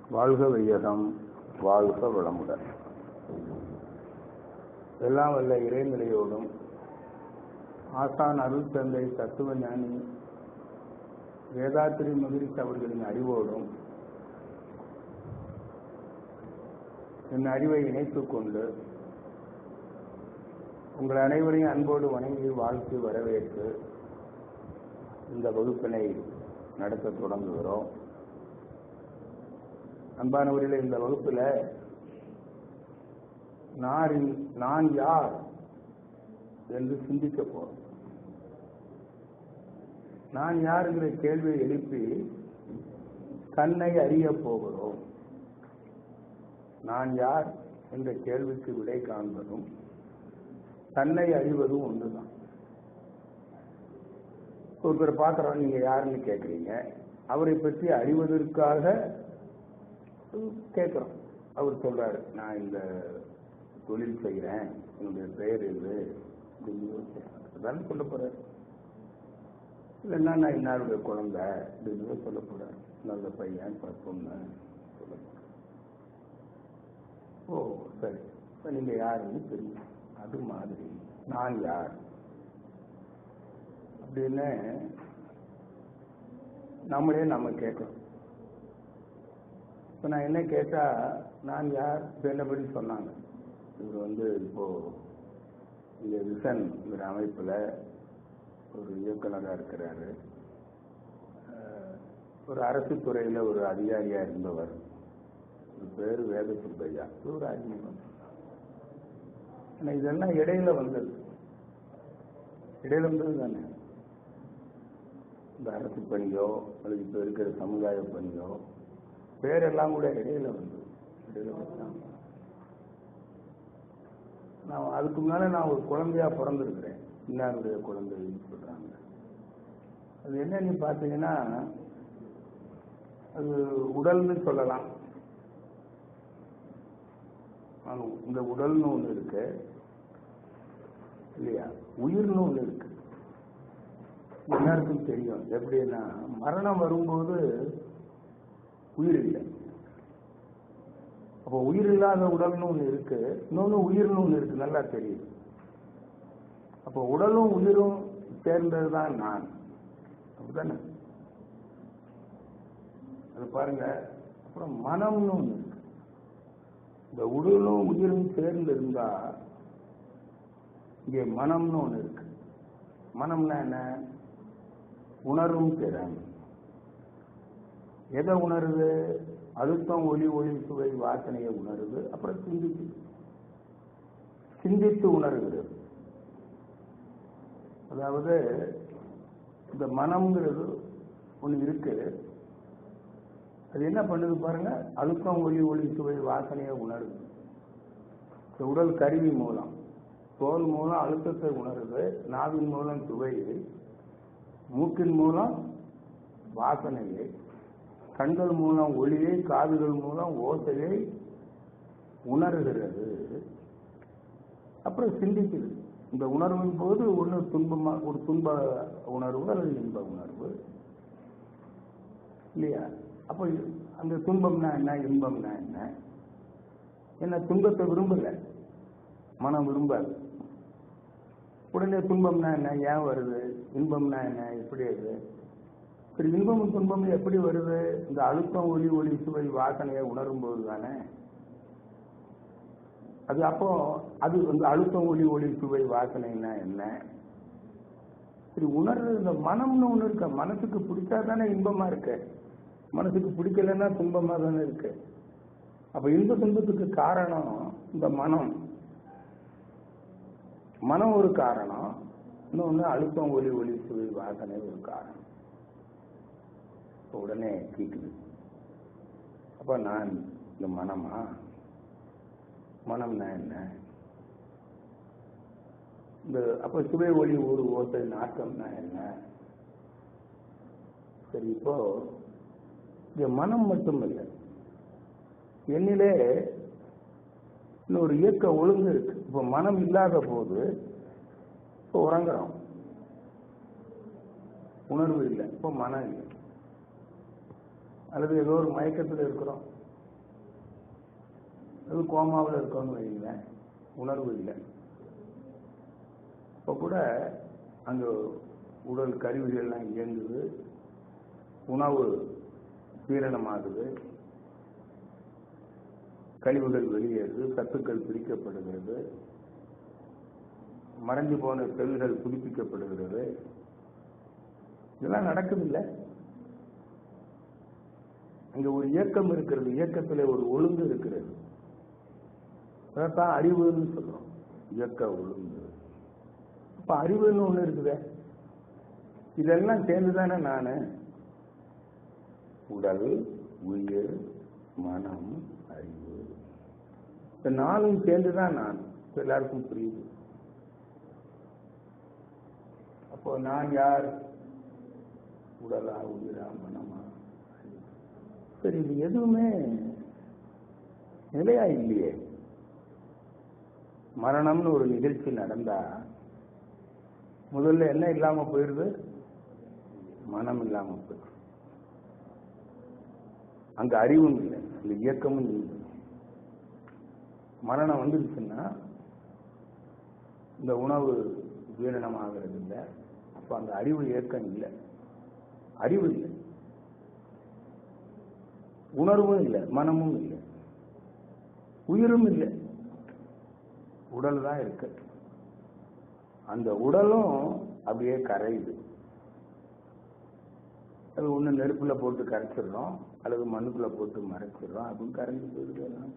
வாழ்க வையகம் வாழ்க வளமுடன் எல்லாம் வல்ல இறைநிலையோடும் ஆசான் அருள் தந்தை தத்துவ ஞானி வேதாத்திரி மகிழ்ச்சி அவர்களின் அறிவோடும் என் அறிவை இணைத்துக் கொண்டு உங்கள் அனைவரையும் அன்போடு வணங்கி வாழ்த்து வரவேற்று இந்த வகுப்பினை நடத்த தொடங்குகிறோம் அன்பானவர்களே இந்த வகுப்பில் நான் நான் யார் என்று சிந்திக்க போறோம் நான் யாருங்கிற கேள்வியை எழுப்பி தன்னை அறிய போகிறோம் நான் யார் என்ற கேள்விக்கு விடை காண்பதும் தன்னை அறிவதும் ஒன்றுதான் ஒருத்தர் பார்க்குறோம் நீங்க யாருன்னு கேட்குறீங்க அவரை பற்றி அறிவதற்காக கேட்குறோம் அவர் சொல்றாரு நான் இந்த தொழில் செய்கிறேன் என்னுடைய பெயர் இது அப்படின்னு சொல்ல போறாரு இல்லைன்னா நான் இன்னாருடைய குழந்தை அப்படின்னு சொல்ல போறாரு நல்ல பையன் பொண்ணு சொல்ல போறாரு ஓ சரி இப்போ நீங்க யாருன்னு தெரியும் அது மாதிரி நான் யார் அப்படின்னு நம்மளே நம்ம கேட்கணும் இப்போ நான் என்ன கேட்டா நான் யார் என்னபடி சொன்னாங்க இவர் வந்து இப்போ இந்த விசன்ங்கிற அமைப்பில் ஒரு இயக்குனராக இருக்கிறாரு ஒரு அரசு துறையில் ஒரு அதிகாரியாக இருந்தவர் பேர் வேத சுப்பையா ஒரு அறிமுகம் ஆனால் இதெல்லாம் இடையில வந்தது இடையில வந்தது தானே இந்த அரசு பணியோ அல்லது இப்போ இருக்கிற சமுதாய பணியோ பேரெல்லாம் கூட இடையில வந்தது இடையில வச்சாங்க நான் அதுக்கு முன்னால நான் ஒரு குழந்தையா பிறந்திருக்கிறேன் இன்னாருடைய குழந்தைன்னு சொல்றாங்க அது என்னன்னு பார்த்தீங்கன்னா அது உடல்னு சொல்லலாம் இந்த உடல்னு ஒன்று இருக்கு இல்லையா உயிர்னு ஒன்று இருக்கு எல்லாருக்கும் தெரியும் எப்படின்னா மரணம் வரும்போது உயிர் இல்லை அப்போ உயிர் இல்லாத உடல்னு ஒன்று இருக்கு இன்னொன்று உயிர்னு ஒன்று இருக்கு நல்லா தெரியுது அப்போ உடலும் உயிரும் சேர்ந்தது தான் நான் அப்படிதானே அது பாருங்க அப்புறம் மனம்னு ஒன்று இருக்கு இந்த உடலும் உயிரும் சேர்ந்து இருந்தா இங்கே மனம்னு ஒன்று இருக்கு மனம்னா என்ன உணர்வும் திறன் எதை உணருது அழுத்தம் ஒளி ஒளி சுவை வாசனையை உணருது அப்புறம் சிந்திச்சு சிந்தித்து உணர்கிறது அதாவது இந்த மனம்ங்கிறது ஒன்று இருக்கு அது என்ன பண்ணுது பாருங்க அழுத்தம் ஒளி ஒளி சுவை வாசனையை உணருது இந்த உடல் கருவி மூலம் தோல் மூலம் அழுத்தத்தை உணருது நாவின் மூலம் சுவையை மூக்கின் மூலம் வாசனையை கண்கள் மூலம் ஒளியை காதுகள் மூலம் ஓசையை உணர்கிறது அப்புறம் சிந்திக்குது இந்த உணர்வின் போது ஒன்று துன்பமா ஒரு துன்ப உணர்வு அல்லது இன்ப உணர்வு இல்லையா அப்போ அந்த துன்பம்னா என்ன இன்பம்னா என்ன என்ன துன்பத்தை விரும்பல மனம் விரும்பாது உடனே துன்பம்னா என்ன ஏன் வருது இன்பம்னா என்ன எப்படி அது சரி இன்பமும் துன்பமும் எப்படி வருது இந்த அழுத்தம் ஒளி ஒளி சுவை வாசனையை உணரும் போது தானே அது அப்போ அது வந்து அழுத்தம் ஒளி ஒளி சுவை வாசனைன்னா என்ன சரி உணர்றது இந்த மனம்னு ஒண்ணு இருக்க மனசுக்கு பிடிச்சா தானே இன்பமா இருக்கு மனசுக்கு பிடிக்கலன்னா துன்பமா தானே இருக்கு அப்ப இன்ப துன்பத்துக்கு காரணம் இந்த மனம் மனம் ஒரு காரணம் இன்னொன்னு அழுத்தம் ஒளி ஒளி சுவை வாசனை ஒரு காரணம் உடனே கேட்குது அப்ப நான் இந்த மனமா மனம்னா என்ன இந்த அப்ப சுவை ஒளி ஒரு ஓசை நாட்டம்னா என்ன சரி இப்போ இங்க மனம் மட்டும் இல்லை என்னிலே இன்னொரு இயக்க ஒழுங்கு இருக்கு இப்போ மனம் இல்லாத போது இப்போ உறங்குறோம் உணர்வு இல்லை இப்போ மனம் இல்லை அல்லது ஏதோ ஒரு மயக்கத்தில் இருக்கிறோம் அது கோமாவில் இருக்கோன்னு வைங்களேன் உணர்வு இல்லை இப்போ கூட அங்கே உடல் கருவிகள்லாம் இயங்குது உணவு ஜீரணமாகுது கழிவுகள் வெளியேறுது சத்துக்கள் பிரிக்கப்படுகிறது மறைஞ்சு போன செல்கள் புதுப்பிக்கப்படுகிறது இதெல்லாம் நடக்குதில்லை அங்க ஒரு இயக்கம் இருக்கிறது இயக்கத்துல ஒரு ஒழுங்கு இருக்கிறது அதைத்தான் அறிவுன்னு சொல்றோம் இயக்க ஒழுங்கு அப்ப அறிவுன்னு ஒண்ணு இருக்குதே இதெல்லாம் சேர்ந்துதானே நானு உடல் உயிர் மனம் அறிவு இந்த நாளும் சேர்ந்துதான் நான் இப்ப எல்லாருக்கும் புரியுது அப்போ நான் யார் உடலா உயிரா மனமா அறிவு. சரி இது எதுவுமே நிலையா இல்லையே மரணம்னு ஒரு நிகழ்ச்சி நடந்தா முதல்ல என்ன இல்லாம போயிருது மனம் இல்லாம போயிடுது அங்க அறிவும் இல்லை அந்த இயக்கமும் இல்லை மரணம் வந்துருச்சுன்னா இந்த உணவு ஜீரணமாகிறது இல்லை அப்ப அந்த அறிவு இயக்கம் இல்லை அறிவு இல்லை உணர்வும் இல்லை மனமும் இல்லை உயிரும் இல்லை உடல் தான் இருக்கு அந்த உடலும் அப்படியே கரையுது அது ஒண்ணு நெருப்புல போட்டு கரைச்சிடுறோம் அல்லது மண்ணுக்குள்ள போட்டு மறைச்சிடுறோம் அதுவும் கரைஞ்சு போயிடுது எல்லாம்.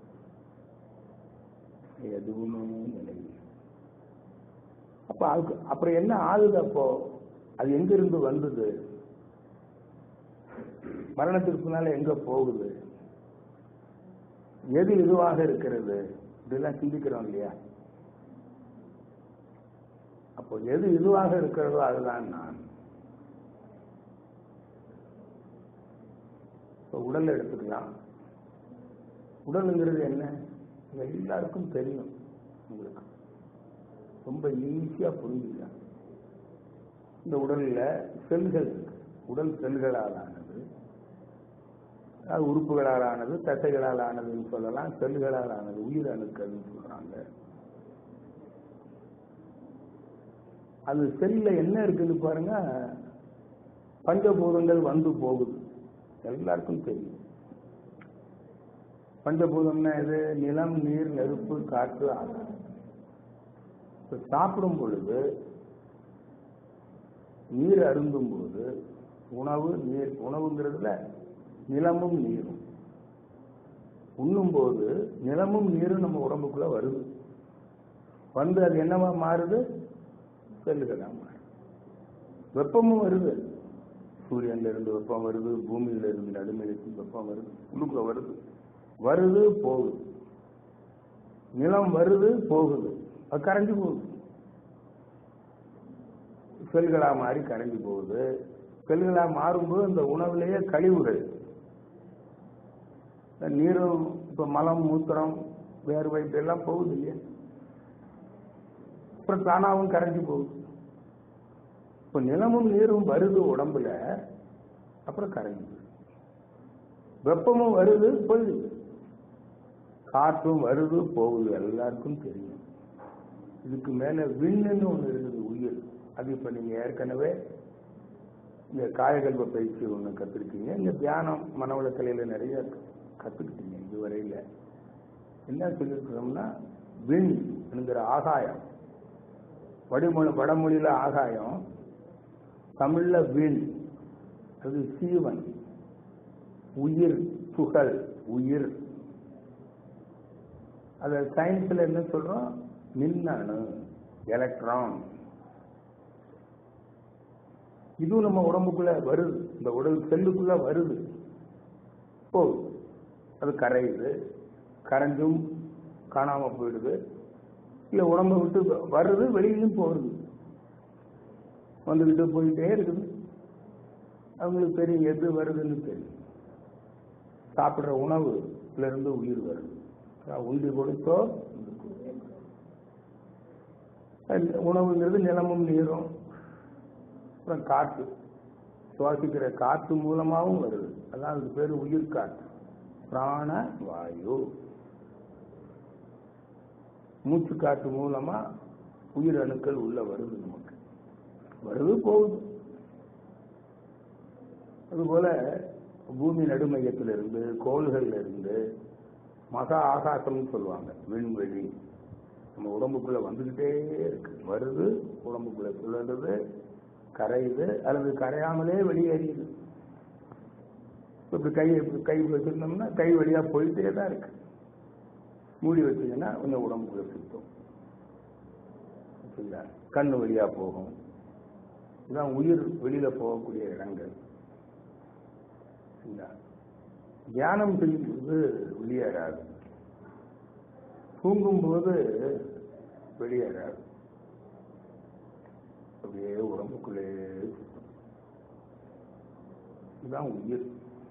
எதுவுமே நிலையில்லை அப்ப அதுக்கு அப்புறம் என்ன ஆகுது அப்போ அது எங்க இருந்து வந்தது மரணத்திற்கு முன்னால எங்க போகுது எது இதுவாக இருக்கிறது இதெல்லாம் சிந்திக்கிறோம் இல்லையா அப்போ எது இதுவாக இருக்கிறதோ அதுதான் நான் இப்போ உடல் எடுத்துக்கலாம் உடலுங்கிறது என்ன இது எல்லாருக்கும் தெரியும் உங்களுக்கு ரொம்ப ஈஸியா புரிஞ்சுக்கலாம் இந்த உடல்ல செல்கள் இருக்கு உடல் செல்களால் ஆனது அது உறுப்புகளால் ஆனது தசைகளால் ஆனதுன்னு சொல்லலாம் செல்களால் ஆனது உயிர் அணுக்கள்னு சொல்றாங்க அது செல்ல என்ன இருக்குன்னு பாருங்க பஞ்சபூதங்கள் வந்து போகுது எல்லாருக்கும் தெரியும் பஞ்சபூதம்னா எது நிலம் நீர் நெருப்பு காற்று ஆகாயம் இப்ப சாப்பிடும் பொழுது நீர் அருந்தும் போது உணவு நீர் உணவுங்கிறதுல நிலமும் நீரும் உண்ணும் போது நிலமும் நீரும் நம்ம உடம்புக்குள்ள வருது வந்து அது என்னவா மாறுது செல்லுகளா மாறுது வெப்பமும் வருது சூரியன்ல இருந்து வெப்பம் வருது பூமியில இருந்து நடுமையிலிருந்து வெப்பம் வருது உள்ளுக்குள்ள வருது வருது போகுது நிலம் வருது போகுது அது கரைஞ்சு போகுது செல்களா மாறி கரைஞ்சு போகுது செல்களா மாறும்போது அந்த உணவுலேயே கழிவுகள் இந்த நீரும் இப்ப மலம் மூத்திரம் வேர்வை இதெல்லாம் போகுது இல்லையா அப்புறம் தானாவும் கரைஞ்சு போகுது இப்ப நிலமும் நீரும் வருது உடம்புல அப்புறம் கரைஞ்சு போகுது. வெப்பமும் வருது போயிடுது காற்றும் வருது போகுது எல்லாருக்கும் தெரியும் இதுக்கு மேல விண்ணுன்னு ஒண்ணு இருக்குது உயிர் அது இப்ப நீங்க ஏற்கனவே இந்த காயகல்ப பயிற்சி ஒண்ணு கத்துருக்கீங்க இந்த தியானம் மனவளக்கலையில நிறைய கத்துக்கிட்டீங்க இதுவரையில என்ன சொல்லியிருக்கிறோம்னா விண் என்கிற ஆகாயம் வடிமொழி வடமொழியில ஆகாயம் தமிழ்ல விண் அது சீவன் உயிர் துகள் உயிர் அத சயின்ஸ்ல என்ன சொல்றோம் மின்னணு எலக்ட்ரான் இதுவும் நம்ம உடம்புக்குள்ள வருது இந்த உடல் செல்லுக்குள்ள வருது போகுது அது கரையுது கரைஞ்சும் காணாம போயிடுது இல்ல உடம்பை விட்டு வருது வெளியிலும் போகுது வந்துகிட்டு போயிட்டே இருக்குது அவங்களுக்கு தெரியும் எது வருதுன்னு தெரியும் சாப்பிடுற உணவுல இருந்து உயிர் வருது அஹ் உண்டி கொடுத்தோ அஹ் உணவுங்கிறது நிலமும் நீரும் அப்புறம் காற்று சுவாசிக்கிற காற்று மூலமாகவும் வருது அதான் அதுக்கு பேர் உயிர் காற்று பிராண வாயு மூச்சு காற்று மூலமா உயிர் அணுக்கள் உள்ள வருது நமக்கு வருது போகுது அதுபோல பூமி நடுமையத்திலிருந்து கோள்கள்ல இருந்து மகா ஆகாசம்னு சொல்லுவாங்க விண்வெளி நம்ம உடம்புக்குள்ள வந்துகிட்டே இருக்கு வருது உடம்புக்குள்ள சுழலுது கரையுது அல்லது கரையாமலே வெளியேறியுது இப்படி கை இப்படி கை வச்சிருந்தோம்னா கை வழியா போயிட்டே தான் இருக்கு மூடி வச்சீங்கன்னா கொஞ்சம் உடம்புக்குள்ள சுத்தம் சரிங்களா கண்ணு வழியா போகும் இதுதான் உயிர் வெளியில போகக்கூடிய இடங்கள் சரிங்களா தியானம் செய்யும்போது வெளியேறாது தூங்கும்போது வெளியேறாது அப்படியே உடம்புக்குள்ளே சுத்தும். இதுதான் உயிர்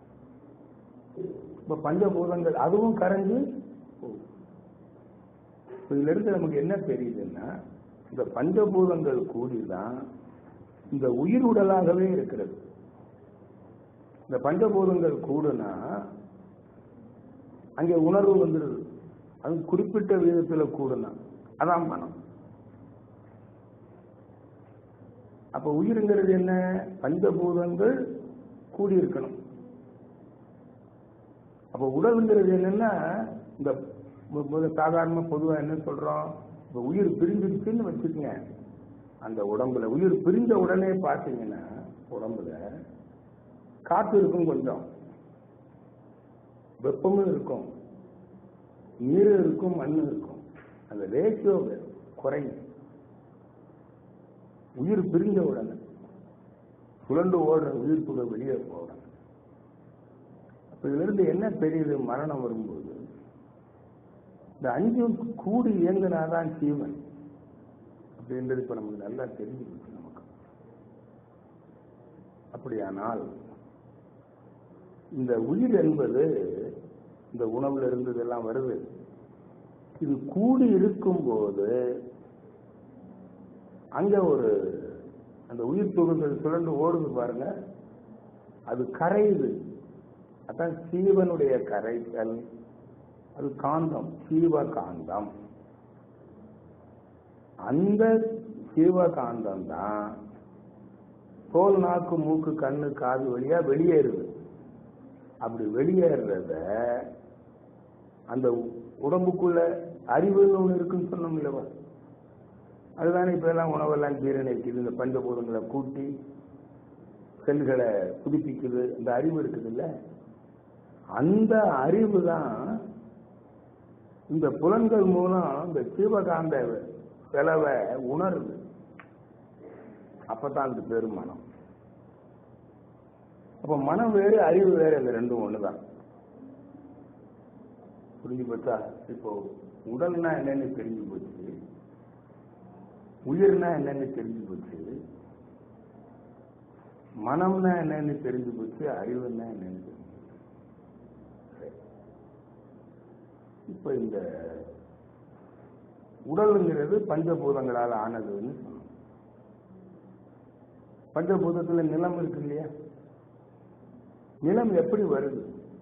இப்ப பஞ்சபூதங்கள் அதுவும் கரைஞ்சு போகும். இப்ப இதுல இருந்து நமக்கு என்ன தெரியுதுன்னா இந்த பஞ்சபூதங்கள் கூடிதான் இந்த உயிர் உடலாகவே இருக்கிறது இந்த பஞ்சபூதங்கள் கூடுனா அங்கே உணர்வு வந்துடுது அது குறிப்பிட்ட விதத்துல கூடுனா அதான் மனம் அப்ப உயிருங்கிறது என்ன பஞ்சபூதங்கள் கூடி இருக்கணும் அப்ப உடல்ங்கிறது என்னன்னா இந்த மு- மு- சாதாரண பொதுவா என்ன சொல்றோம் இப்ப உயிர் பிரிஞ்சிருச்சுன்னு வச்சுக்கங்க அந்த உடம்புல உயிர் பிரிஞ்ச உடனே பார்த்தீங்கன்னா உடம்புல காற்று இருக்கும் கொஞ்சம் வெப்பமும் இருக்கும் நீர் இருக்கும் மண் இருக்கும் அந்த ரேஷியோ குறையும் உயிர் பிரிஞ்ச உடனே சுழண்டு ஓடுற உயிர் துளை வெளியே போகணும் அப்ப இதுல இருந்து என்ன தெரியுது மரணம் வரும்போது இந்த அஞ்சும் கூடி இயங்குனாதான் ஜீவன் அப்படின்றது இப்ப நமக்கு நல்லா தெரிஞ்சுக்கிச்சு நமக்கு அப்படியானால் இந்த உயிர் என்பது இந்த உணவுல இருந்து இதெல்லாம் வருது இது கூடி இருக்கும்போது அங்க ஒரு அந்த உயிர் துகள்கள் சுழண்டு ஓடுது பாருங்க அது கரையுது அதான் சீவனுடைய கரைத்தல் அது காந்தம் சீவ காந்தம் அந்த சீவகாந்தம் தான் தோல் நாக்கு மூக்கு கண்ணு காது வழியா வெளியேறுது அப்படி வெளியேறத அந்த உடம்புக்குள்ள அறிவுன்னு ஒண்ணு இருக்குன்னு சொன்னோம் இல்லவா அதுதானே இப்ப எல்லாம் உணவெல்லாம் ஜீரணிக்குது இந்த பஞ்சபூதங்களை கூட்டி செல்களை புதுப்பிக்குது அந்த அறிவு இருக்குது இல்ல அந்த அறிவு தான் இந்த புலன்கள் மூலம் இந்த சீவகாந்த செலவை உணருது அப்பதான் அது பேரு மனம் அப்ப மனம் வேறு அறிவு வேறு இந்த ரெண்டும் ஒண்ணுதான் புரிஞ்சு போச்சா இப்போ உடல்னா என்னன்னு தெரிஞ்சு போச்சு உயிர்னா என்னன்னு தெரிஞ்சு போச்சு மனம்னா என்னன்னு தெரிஞ்சு போச்சு அறிவுன்னா என்னன்னு தெரிஞ்சு போச்சு. சரி. இப்ப இந்த உடலுங்கிறது பஞ்சபூதங்களால் ஆனதுன்னு சொன்னோம் பஞ்சபூதத்துல நிலம் இருக்கு இல்லையா நிலம் எப்படி வருது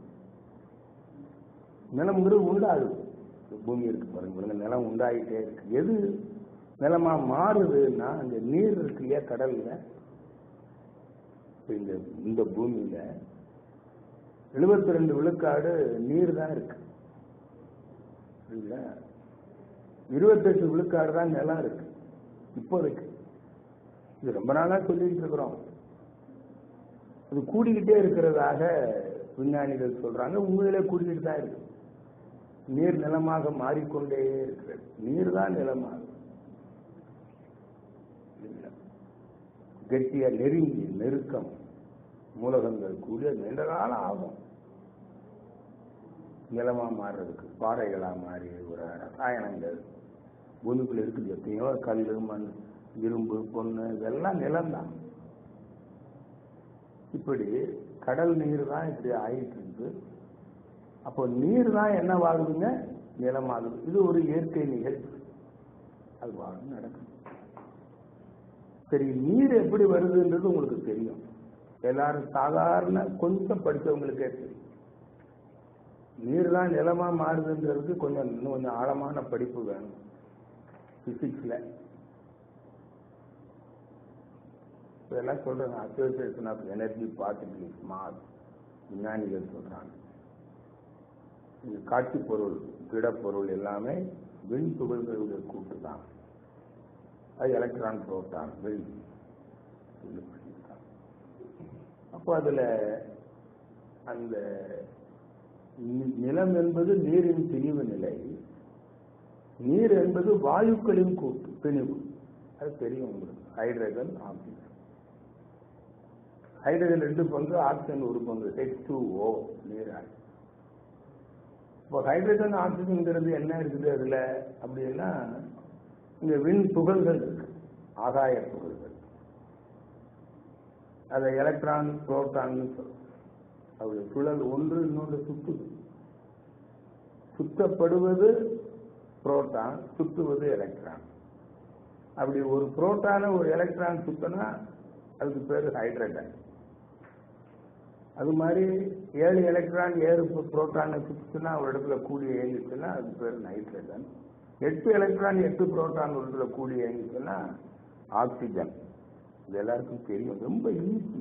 நிலம்ங்கிறது உண்டாகுது பூமி இருக்கு பாருங்க பாருங்க நிலம் உண்டாகிட்டே இருக்கு எது நிலமா மாறுதுன்னா அங்க நீர் இருக்கு இல்லையா கடல்ல இப்ப இந்த இந்த பூமியில எழுபத்தி ரெண்டு விழுக்காடு நீர் தான் இருக்கு புரியுதா இருபத்தெட்டு விழுக்காடு தான் நிலம் இருக்கு இப்போதைக்கு இது ரொம்ப நாளா சொல்லிட்டு இருக்கிறோம் அது கூடிக்கிட்டே இருக்கிறதாக விஞ்ஞானிகள் சொல்றாங்க உண்மையிலே கூடிக்கிட்டு தான் இருக்கு நீர் நிலமாக மாறிக்கொண்டே இருக்கிறது நீர் தான் நிலமாகும் இல்ல. கெட்டிய நெருங்கி நெருக்கம் மூலகங்கள் கூட நீண்ட காலம் ஆகும் நிலமா மாறுறதுக்கு பாறைகளா மாறி ஒரு ரசாயனங்கள் பூமிக்குள்ள இருக்குது எத்தனையோ கல் மண் இரும்பு பொண்ணு இதெல்லாம் நிலம்தான் இப்படி கடல் நீர் தான் இப்படி ஆயிட்டு இருக்கு அப்போ நீர் தான் என்னவாகுதுங்க நிலமாகுது இது ஒரு இயற்கை நிகழ்ச்சி அது வாழும் நடக்கும் சரி நீர் எப்படி வருதுன்றது உங்களுக்கு தெரியும் எல்லாரும் சாதாரண கொஞ்சம் படிச்சவங்களுக்கே தெரியும் நீர் தான் நிலமா மாறுதுன்றதுக்கு கொஞ்சம் இன்னும் கொஞ்சம் ஆழமான படிப்பு வேணும் பிசிக்ஸில் இதெல்லாம் சொல்றாங்க association of energy particles mass விஞ்ஞானிகள் சொல்றாங்க இந்த காட்சி பொருள் திடப்பொருள் எல்லாமே விண் துகள்களுடைய கூட்டு தான் அது எலக்ட்ரான் புரோட்டான் விண் இது பண்ணியிருக்காங்க. அப்போ அதுல அந்த நி- நிலம் என்பது நீரின் திணிவு நிலை நீர் என்பது வாயுக்களின் கூட்டு திணிவு அது தெரியும் உங்களுக்கு ஹைட்ரஜன் ஆக்சிஜன் ஹைட்ரஜன் ரெண்டு பங்கு ஆக்சிஜன் ஒரு பங்கு ஹெச் டூ ஓ நீராய் இப்போ ஹைட்ரஜன் ஆக்சிஜன்ங்கிறது என்ன இருக்குது அதுல அப்படின்னா இங்க விண் துகள்கள் இருக்கு ஆகாய துகள்கள் அதை எலக்ட்ரான் புரோட்டான் அவருடைய சுழல் ஒன்று இன்னொன்று சுத்துது சுத்தப்படுவது புரோட்டான் சுத்துவது எலக்ட்ரான் அப்படி ஒரு புரோட்டான ஒரு எலக்ட்ரான் சுத்தினா அதுக்கு பேரு ஹைட்ரஜன் அது மாதிரி ஏழு எலக்ட்ரான் ஏழு புரோட்டானை சுத்துனா ஒரு இடத்துல கூடி இயங்கிச்சுன்னா அதுக்கு பேரு நைட்ரஜன் எட்டு எலக்ட்ரான் எட்டு புரோட்டான் ஒரு இடத்துல கூடி இயங்கிச்சுன்னா ஆக்சிஜன் இது எல்லாருக்கும் தெரியும் ரொம்ப ஈஸி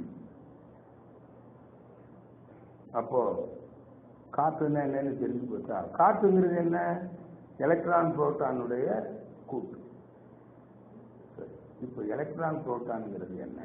அப்போ காற்றுன்னா என்னன்னு தெரிஞ்சு போச்சா காற்றுங்கிறது என்ன எலக்ட்ரான் புரோட்டானுடைய கூட்டு சரி. இப்போ எலக்ட்ரான் புரோட்டான்ங்கிறது என்ன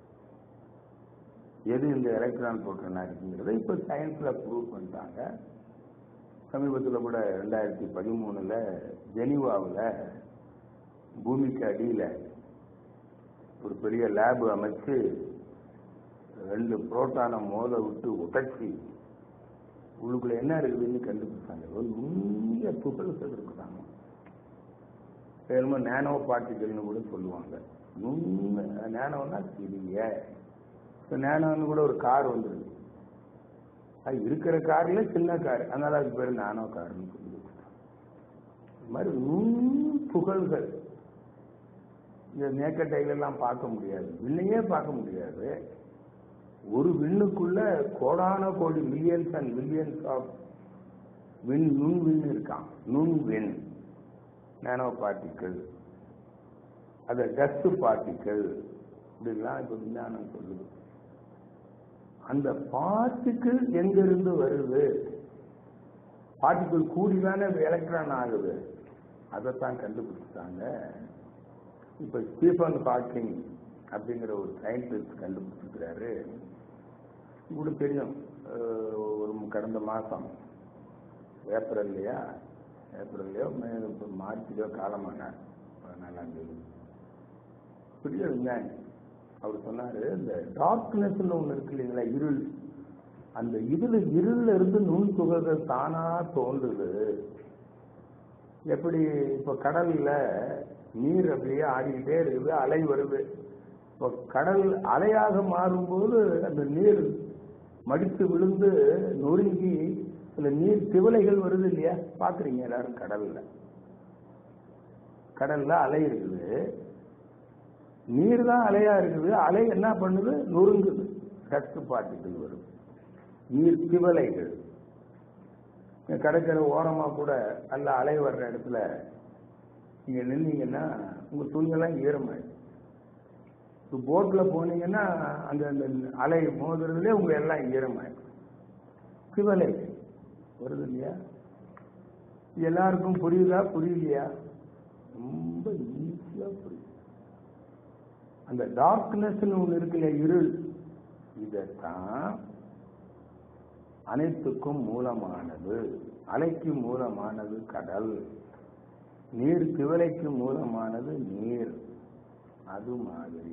எது இந்த எலக்ட்ரான் புரோட்டானா இருக்குங்கிறத இப்போ சயின்ஸ்ல ப்ரூவ் பண்ணிட்டாங்க சமீபத்தில் கூட ரெண்டாயிரத்தி பதிமூணுல ஜெனீவாவில் பூமிக்கு அடியில ஒரு பெரிய லேப் அமைச்சு ரெண்டு புரோட்டானை மோத விட்டு உடைச்சி உள்ளுக்குள்ள என்ன இருக்குதுன்னு கண்டுபிடிச்சாங்க ஒரு நுண்ணிய துகள்கள் இருக்குதாங்க என்னமோ நேனோ பார்ட்டிகள்னு கூட சொல்லுவாங்க நுண்ண நேனோன்னா சிறிய இப்போ நேனோன்னு கூட ஒரு கார் வந்துருக்கு அது இருக்கிற கார்ல சின்ன கார் அதனால அதுக்கு பேர் நானோ கார்னு சொல்லி இது மாதிரி நுண் துகள்கள் இந்த நேக்கட்டைகளெல்லாம் பார்க்க முடியாது விண்ணையே பார்க்க முடியாது ஒரு விண்ணுக்குள்ள கோடான கோடி மில்லியன்ஸ் அண்ட் மில்லியன்ஸ் ஆஃப் விண் நுண் விண் இருக்கான் நுண் விண் நானோ பார்ட்டிக்கிள் அது டஸ்ட் பார்ட்டிக்கிள் இப்படிலாம் இப்போ விஞ்ஞானம் சொல்லுது அந்த பார்ட்டிக்கிள் எங்கிருந்து வருது பார்ட்டிக்கிள் கூடிதானே எலக்ட்ரான் ஆகுது அதைத்தான் கண்டுபிடிச்சிட்டாங்க இப்ப ஸ்டீஃபன் ஹாக்கிங் அப்படிங்கிற ஒரு சயின்டிஸ்ட் கண்டுபிடிச்சிருக்கிறாரு உங்களுக்கு தெரியும் அஹ், ஒரு கடந்த மாசம் ஏப்ரல்லையா ஏப்ரல்லையோ மே இப்போ மார்ச்லயோ காலமானார் பதினாலாம் தேதி பெரிய விஞ்ஞானி அவர் சொன்னாரு இந்த டார்க்னஸ்ன்னு ஒண்ணு இருக்கு இல்லைங்களா இருள் அந்த இருள் இருள்ல இருந்து நுண் துகள்கள் தானா தோன்றுது எப்படி இப்ப கடல்ல நீர் அப்படியே ஆடிக்கிட்டே இருக்குது அலை வருது இப்போ கடல் அலையாக மாறும்போது அந்த நீர் மடித்து விழுந்து நொறுங்கி சில நீர் திவலைகள் வருது இல்லையா பாக்குறீங்க எல்லாரும் கடல்ல கடல்ல அலை இருக்குது நீர் தான் அலையா இருக்குது அலை என்ன பண்ணுது நொறுங்குது டஸ்ட் பார்ட்டிகள் வருது நீர் திவலைகள் இங்க கடற்கரை ஓரமா கூட நல்ல அலை வர்ற இடத்துல நீங்க நின்னீங்கன்னா உங்க துணியெல்லாம் ஈரமாயிடும் இப்போ போட்ல போனீங்கன்னா அந்த அந்த அலை மோதுறதுலே உங்க எல்லாம் ஈரமாயிடும் திவலை வருது இல்லையா இது எல்லாருக்கும் புரியுதா புரியலையா ரொம்ப ஈஸியா புரியுது அந்த டார்க்னஸ்னு ஒண்ணு இருக்குல்ல இருள் இதைத்தான் அனைத்துக்கும் மூலமானது அலைக்கு மூலமானது கடல் நீர் திவலைக்கு மூலமானது நீர் அது மாதிரி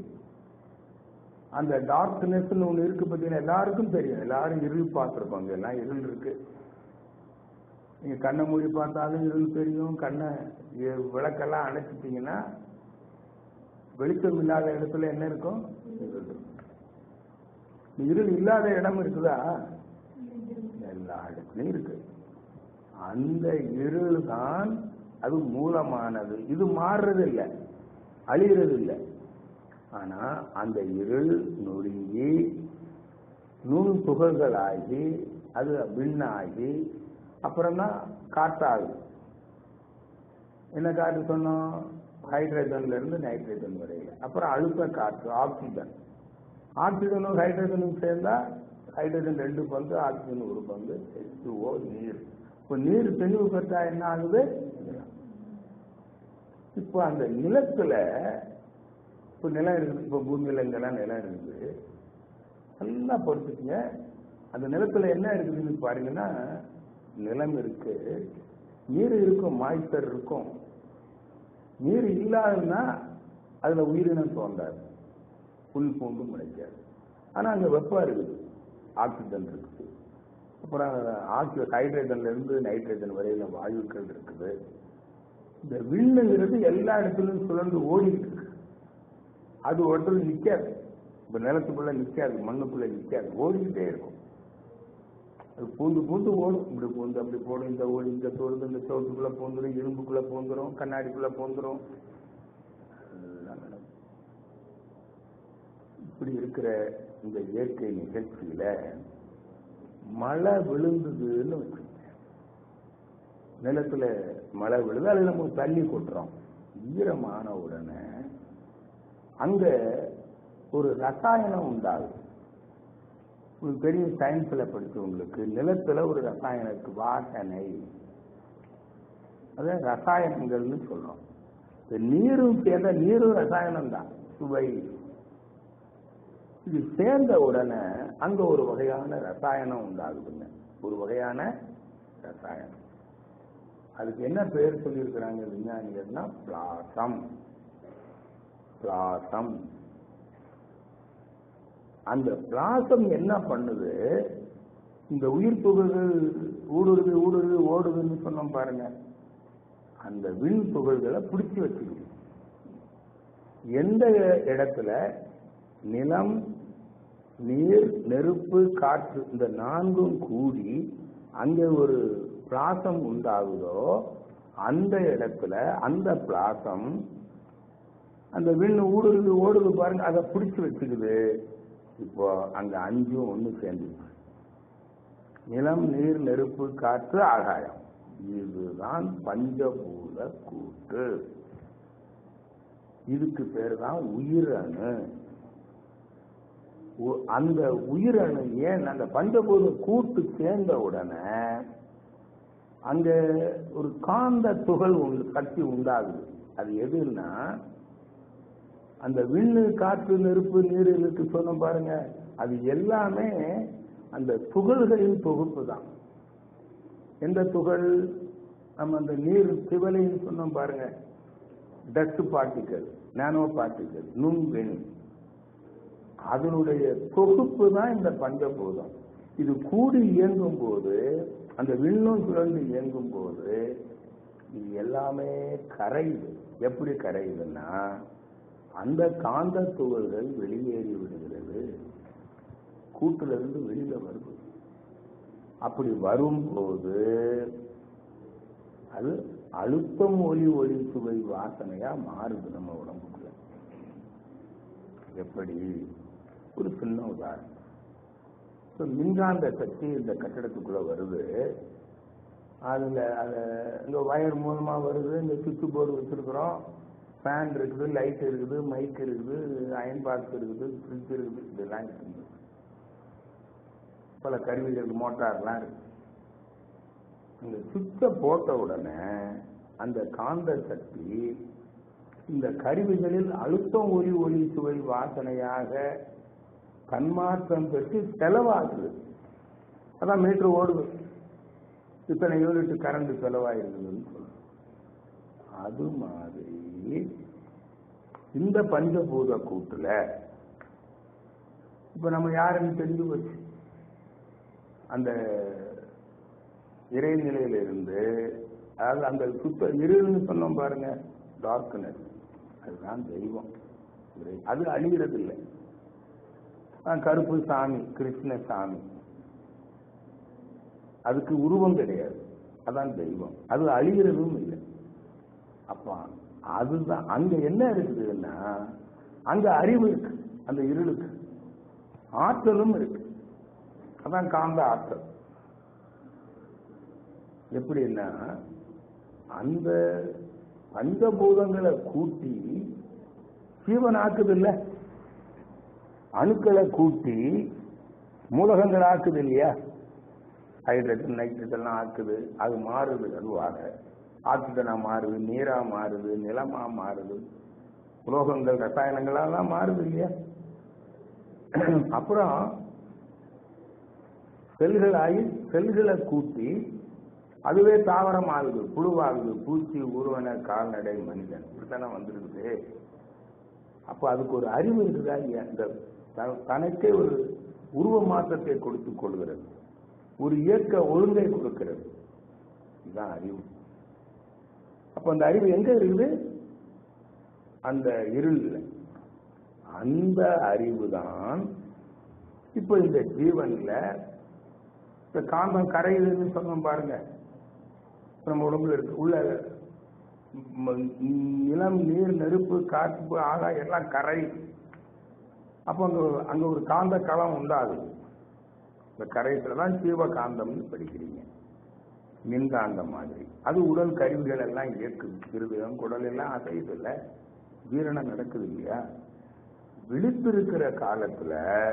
அந்த டார்க்னஸ் ஒண்ணு இருக்கு பார்த்தீங்கன்னா எல்லாருக்கும் தெரியும் எல்லாரும் இருள் பார்த்துருப்பாங்க எல்லாம் இருள் இருக்கு நீங்க கண்ணை மூடி பார்த்தாலும் இருள் தெரியும் கண்ணை எ- விளக்கெல்லாம் அணைச்சிட்டீங்கன்னா வெளிச்சம் இல்லாத இடத்துல என்ன இருக்கும் இருள் இருக்கும் இருள் இல்லாத இடம் இருக்குதா எல்லா இடத்துலயும் இருக்கு அந்த இருள் தான் அது மூலமானது இது மாறுறது இல்லை அழிகிறது இல்லை ஆனா அந்த இருள் நொறுங்கி நுண் துகள்களாகி அது விண்ணாகி அப்புறம் தான் காற்றாகுது என்ன காற்று சொன்னோம் ஹைட்ரஜன்ல இருந்து நைட்ரஜன் வரையில அப்புறம் அழுத்த காற்று ஆக்சிஜன் ஆக்சிஜனும் ஹைட்ரஜனும் சேர்ந்தா ஹைட்ரஜன் ரெண்டு பங்கு ஆக்சிஜன் ஒரு பங்கு H2O நீர் இப்போ நீர் தெளிவு பெற்றா என்ன ஆகுது இப்போ அந்த நிலத்துல இப்போ நிலம் இருக்குது இப்போ பூமியில இங்கெல்லாம் நிலம் இருக்குது நல்லா பொறுத்துக்குங்க அந்த நிலத்துல என்ன இருக்குதுன்னு பாருங்கன்னா நிலம் இருக்கு நீர் இருக்கும் மாய்ச்சர் இருக்கும் நீர் இல்லாதுன்னா அதுல உயிரினம் தோன்றாது புல் பூண்டு முளைக்காது ஆனா அங்க வெப்பம் இருக்குது ஆக்சிஜன் இருக்குது அப்புறம் ஆக்சி ஹைட்ரஜன்ல இருந்து நைட்ரஜன் வரையில வாயுக்கள் இருக்குது இந்த விண்ணுங்கிறது எல்லா இடத்துலயும் சுழந்து ஓடிட்டு இருக்கு அது ஒருத்தர் நிக்காது இப்ப நிலத்துக்குள்ள நிக்காது மண்ணுக்குள்ள நிக்காது ஓடிக்கிட்டே இருக்கும் அது பூந்து பூந்து ஓடும் இப்படி பூந்து அப்படி போடும் இந்த ஓடி இந்த தோடுது இந்த சோத்துக்குள்ள பூந்துரும் இரும்புக்குள்ள பூந்துரும் கண்ணாடிக்குள்ள பூந்துரும் எல்லாம் நடக்கும். இப்படி இருக்கிற இந்த இயற்கை நிகழ்ச்சியில மழை விழுந்ததுன்னு வச்சுக்கோங்க நிலத்துல மழை விழுது அதுல நம்ம தண்ணி கொட்டுறோம் ஈரமான உடனே அங்க ஒரு ரசாயனம் உண்டாகுது உங்களுக்கு தெரியும் சயின்ஸ்ல படிச்சவங்களுக்கு நிலத்துல ஒரு ரசாயனம் இருக்கு வாசனை அதான் ரசாயனங்கள்னு சொல்றோம் இந்த நீரும் சேர்ந்த நீரும் ரசாயனம் தான் சுவை இது சேர்ந்த உடனே அங்க ஒரு வகையான ரசாயனம் உண்டாகுதுங்க ஒரு வகையான ரசாயனம் அதுக்கு என்ன பேர் சொல்லியிருக்கிறாங்க விஞ்ஞானிகள்னா பிளாசம் பிளாசம் அந்த பிளாசம் என்ன பண்ணுது இந்த உயிர் துகள்கள் ஊடுருது ஊடுருது ஓடுதுன்னு சொன்னோம் பாருங்க அந்த விண் துகள்களை பிடிச்சி வச்சுக்குது எந்த இடத்துல நிலம் நீர் நெருப்பு காற்று இந்த நான்கும் கூடி அங்கே ஒரு பிளாசம் உண்டாகுதோ அந்த இடத்துல அந்த பிளாசம் அந்த விண்ணு ஊடுருது ஓடுது பாருங்க அதை பிடிச்சு வச்சுக்குது இப்போ அங்க அஞ்சும் ஒண்ணு சேர்ந்துச்சு நிலம் நீர் நெருப்பு காற்று ஆகாயம் இதுதான் பஞ்சபூத கூட்டு இதுக்கு பேர் தான் உயிரணு உ- அந்த உயிரணு ஏன் அந்த பஞ்சபூத கூட்டு சேர்ந்த உடனே அங்க ஒரு காந்த துகள் உண்டு சக்தி உண்டாகுது அது எதுன்னா அந்த விண்ணு காற்று நெருப்பு நீர் இருக்கு சொன்னோம் பாருங்க அது எல்லாமே அந்த துகள்களின் தொகுப்பு தான் எந்த துகள் நம்ம அந்த நீர் திவலைன்னு சொன்னோம் பாருங்க டஸ்ட் பார்ட்டிக்கல் நானோ பார்ட்டிக்கல் நுண்வெண் அதனுடைய தொகுப்பு தான் இந்த பஞ்சபூதம் இது கூடி இயங்கும் போது அந்த விண்ணும் சுழந்து இயங்கும் போது இது எல்லாமே கரையுது எப்படி கரையுதுன்னா அந்த காந்த துகள்கள் வெளியேறி விடுகிறது கூட்டுல இருந்து வெளியில வருது அப்படி வரும்போது அது அழுத்தம் ஒளி ஒளி சுவை வாசனையா மாறுது நம்ம உடம்புக்குள்ள எப்படி ஒரு சின்ன உதாரணம் இப்ப மின்காந்த சக்தி இந்த கட்டடத்துக்குள்ள வருது அதுல அத இந்த வயர் மூலமா வருது இந்த சுவிட்ச் போர்டு வச்சிருக்கிறோம் ஃபேன் இருக்குது லைட் இருக்குது மைக் இருக்குது அயன் பாக்ஸ் இருக்குது ஃப்ரிட்ஜ் இருக்குது இதெல்லாம் இருக்குது பல கருவிகள் மோட்டார்லாம் இருக்கு அந்த சுவிட்சை போட்ட உடனே அந்த காந்த சக்தி இந்த கருவிகளில் அழுத்தம் ஒளி ஒளி சுவை வாசனையாக தன்மாற்றம் பெற்று செலவாகுது அதான் மீட்டர் ஓடுது இத்தனை யூனிட் கரண்ட் செலவாயிருக்குதுன்னு சொல்றோம் அது மாதிரி இந்த பஞ்சபூத கூட்டுல இப்ப நம்ம யாருன்னு தெரிஞ்சு போச்சு அந்த இறைநிலையில இருந்து அதாவது அந்த சுத்த இருள்னு சொன்னோம் பாருங்க டார்க்னஸ் அதுதான் தெய்வம் இறை- அது அழிகிறது இல்லை ஆஹ் கருப்பு சாமி கிருஷ்ண சாமி அதுக்கு உருவம் கிடையாது அதான் தெய்வம் அது அழிகிறதும் இல்லை அப்ப அதுதான் அங்க என்ன இருக்குதுன்னா அங்க அறிவு இருக்கு அந்த இருளுக்கு ஆற்றலும் இருக்கு அதான் காந்த ஆற்றல் எப்படின்னா அந்த பஞ்சபூதங்களை கூட்டி ஜீவன் ஆக்குது இல்ல அணுக்களை கூட்டி மூலகங்கள் ஆக்குது இல்லையா ஹைட்ரஜன் நைட்ரஜன் எல்லாம் ஆக்குது அது மாறுது அதுவாக ஆக்சிஜனா மாறுது நீரா மாறுது நிலமா மாறுது உலோகங்கள் ரசாயனங்களெல்லாம் மாறுது இல்லையா அப்புறம் செல்கள் ஆகி செல்களை கூட்டி அதுவே தாவரம் ஆகுது புழுவாகுது பூச்சி உருவன கால்நடை மனிதன் இப்படித்தானே வந்துருக்குது அப்ப அதுக்கு ஒரு அறிவு இருக்குதா இல்லையா இந்த த- தனக்கே ஒரு உருவ மாற்றத்தை கொடுத்துக் கொள்கிறது ஒரு இயக்க ஒழுங்கை கொடுக்கிறது இதுதான் அறிவு அப்ப அந்த அறிவு எங்க இருக்குது அந்த இருள்ல அந்த அறிவு தான் இப்ப இந்த ஜீவன்ல இந்த காந்தம் கரையுதுன்னு சொன்னோம் பாருங்க இப்ப நம்ம உடம்புல இருக்கு உள்ள ம- நிலம் நீர் நெருப்பு காற்று ஆகாயம் எல்லாம் கரை அப்போ அங்க அங்க ஒரு காந்த களம் உண்டாகுது இந்த கரையத்துல தான் ஜீவகாந்தம்னு படிக்கிறீங்க மின்காந்தம் மாதிரி அது உடல் கருவிகள் எல்லாம் இயக்குது இருதயம் குடல் எல்லாம் அசையுது இல்ல ஜீரணம் நடக்குது இல்லையா விழித்திருக்கிற காலத்துல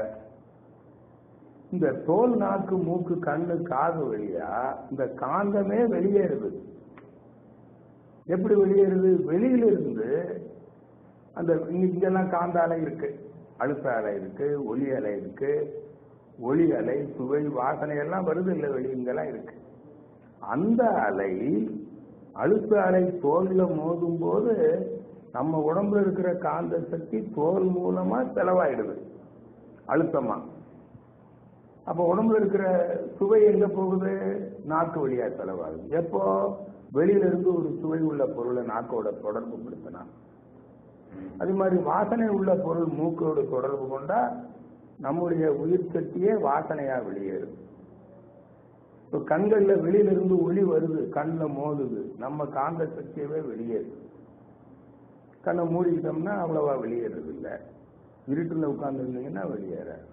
இந்த தோல் நாக்கு மூக்கு கண்ணு காது வழியா இந்த காந்தமே வெளியேறுது எப்படி வெளியேறுது வெளியில இருந்து அந்த இங்க- இங்கெல்லாம் காந்த அலை இருக்கு அழுத்த அலை இருக்கு ஒலி அலை இருக்கு ஒளி அலை சுவை வாசனை எல்லாம் வருது இல்ல வெளி இங்கெல்லாம் இருக்கு அந்த அலை அழுத்த அலை தோல்ல மோதும் போது நம்ம உடம்புல இருக்கிற காந்த சக்தி தோல் மூலமா செலவாயிடுது அழுத்தமா அப்ப உடம்புல இருக்கிற சுவை எங்க போகுது நாக்கு வழியா செலவாகுது எப்போ வெளியில இருந்து ஒரு சுவை உள்ள பொருளை நாக்கோட தொடர்பு படுத்தினா அது மாதிரி வாசனை உள்ள பொருள் மூக்கோடு தொடர்பு கொண்டா நம்முடைய உயிர் சக்தியே வாசனையா வெளியேறும் இப்போ கண்கள்ல வெளியில இருந்து ஒளி வருது கண்ணில் மோதுது நம்ம காந்த சக்தியவே வெளியேறுது கண்ணை மூடிக்கிட்டோம்னா அவ்வளவா வெளியேறது இல்லை இருட்டுல உட்கார்ந்து இருந்தீங்கன்னா வெளியேறாது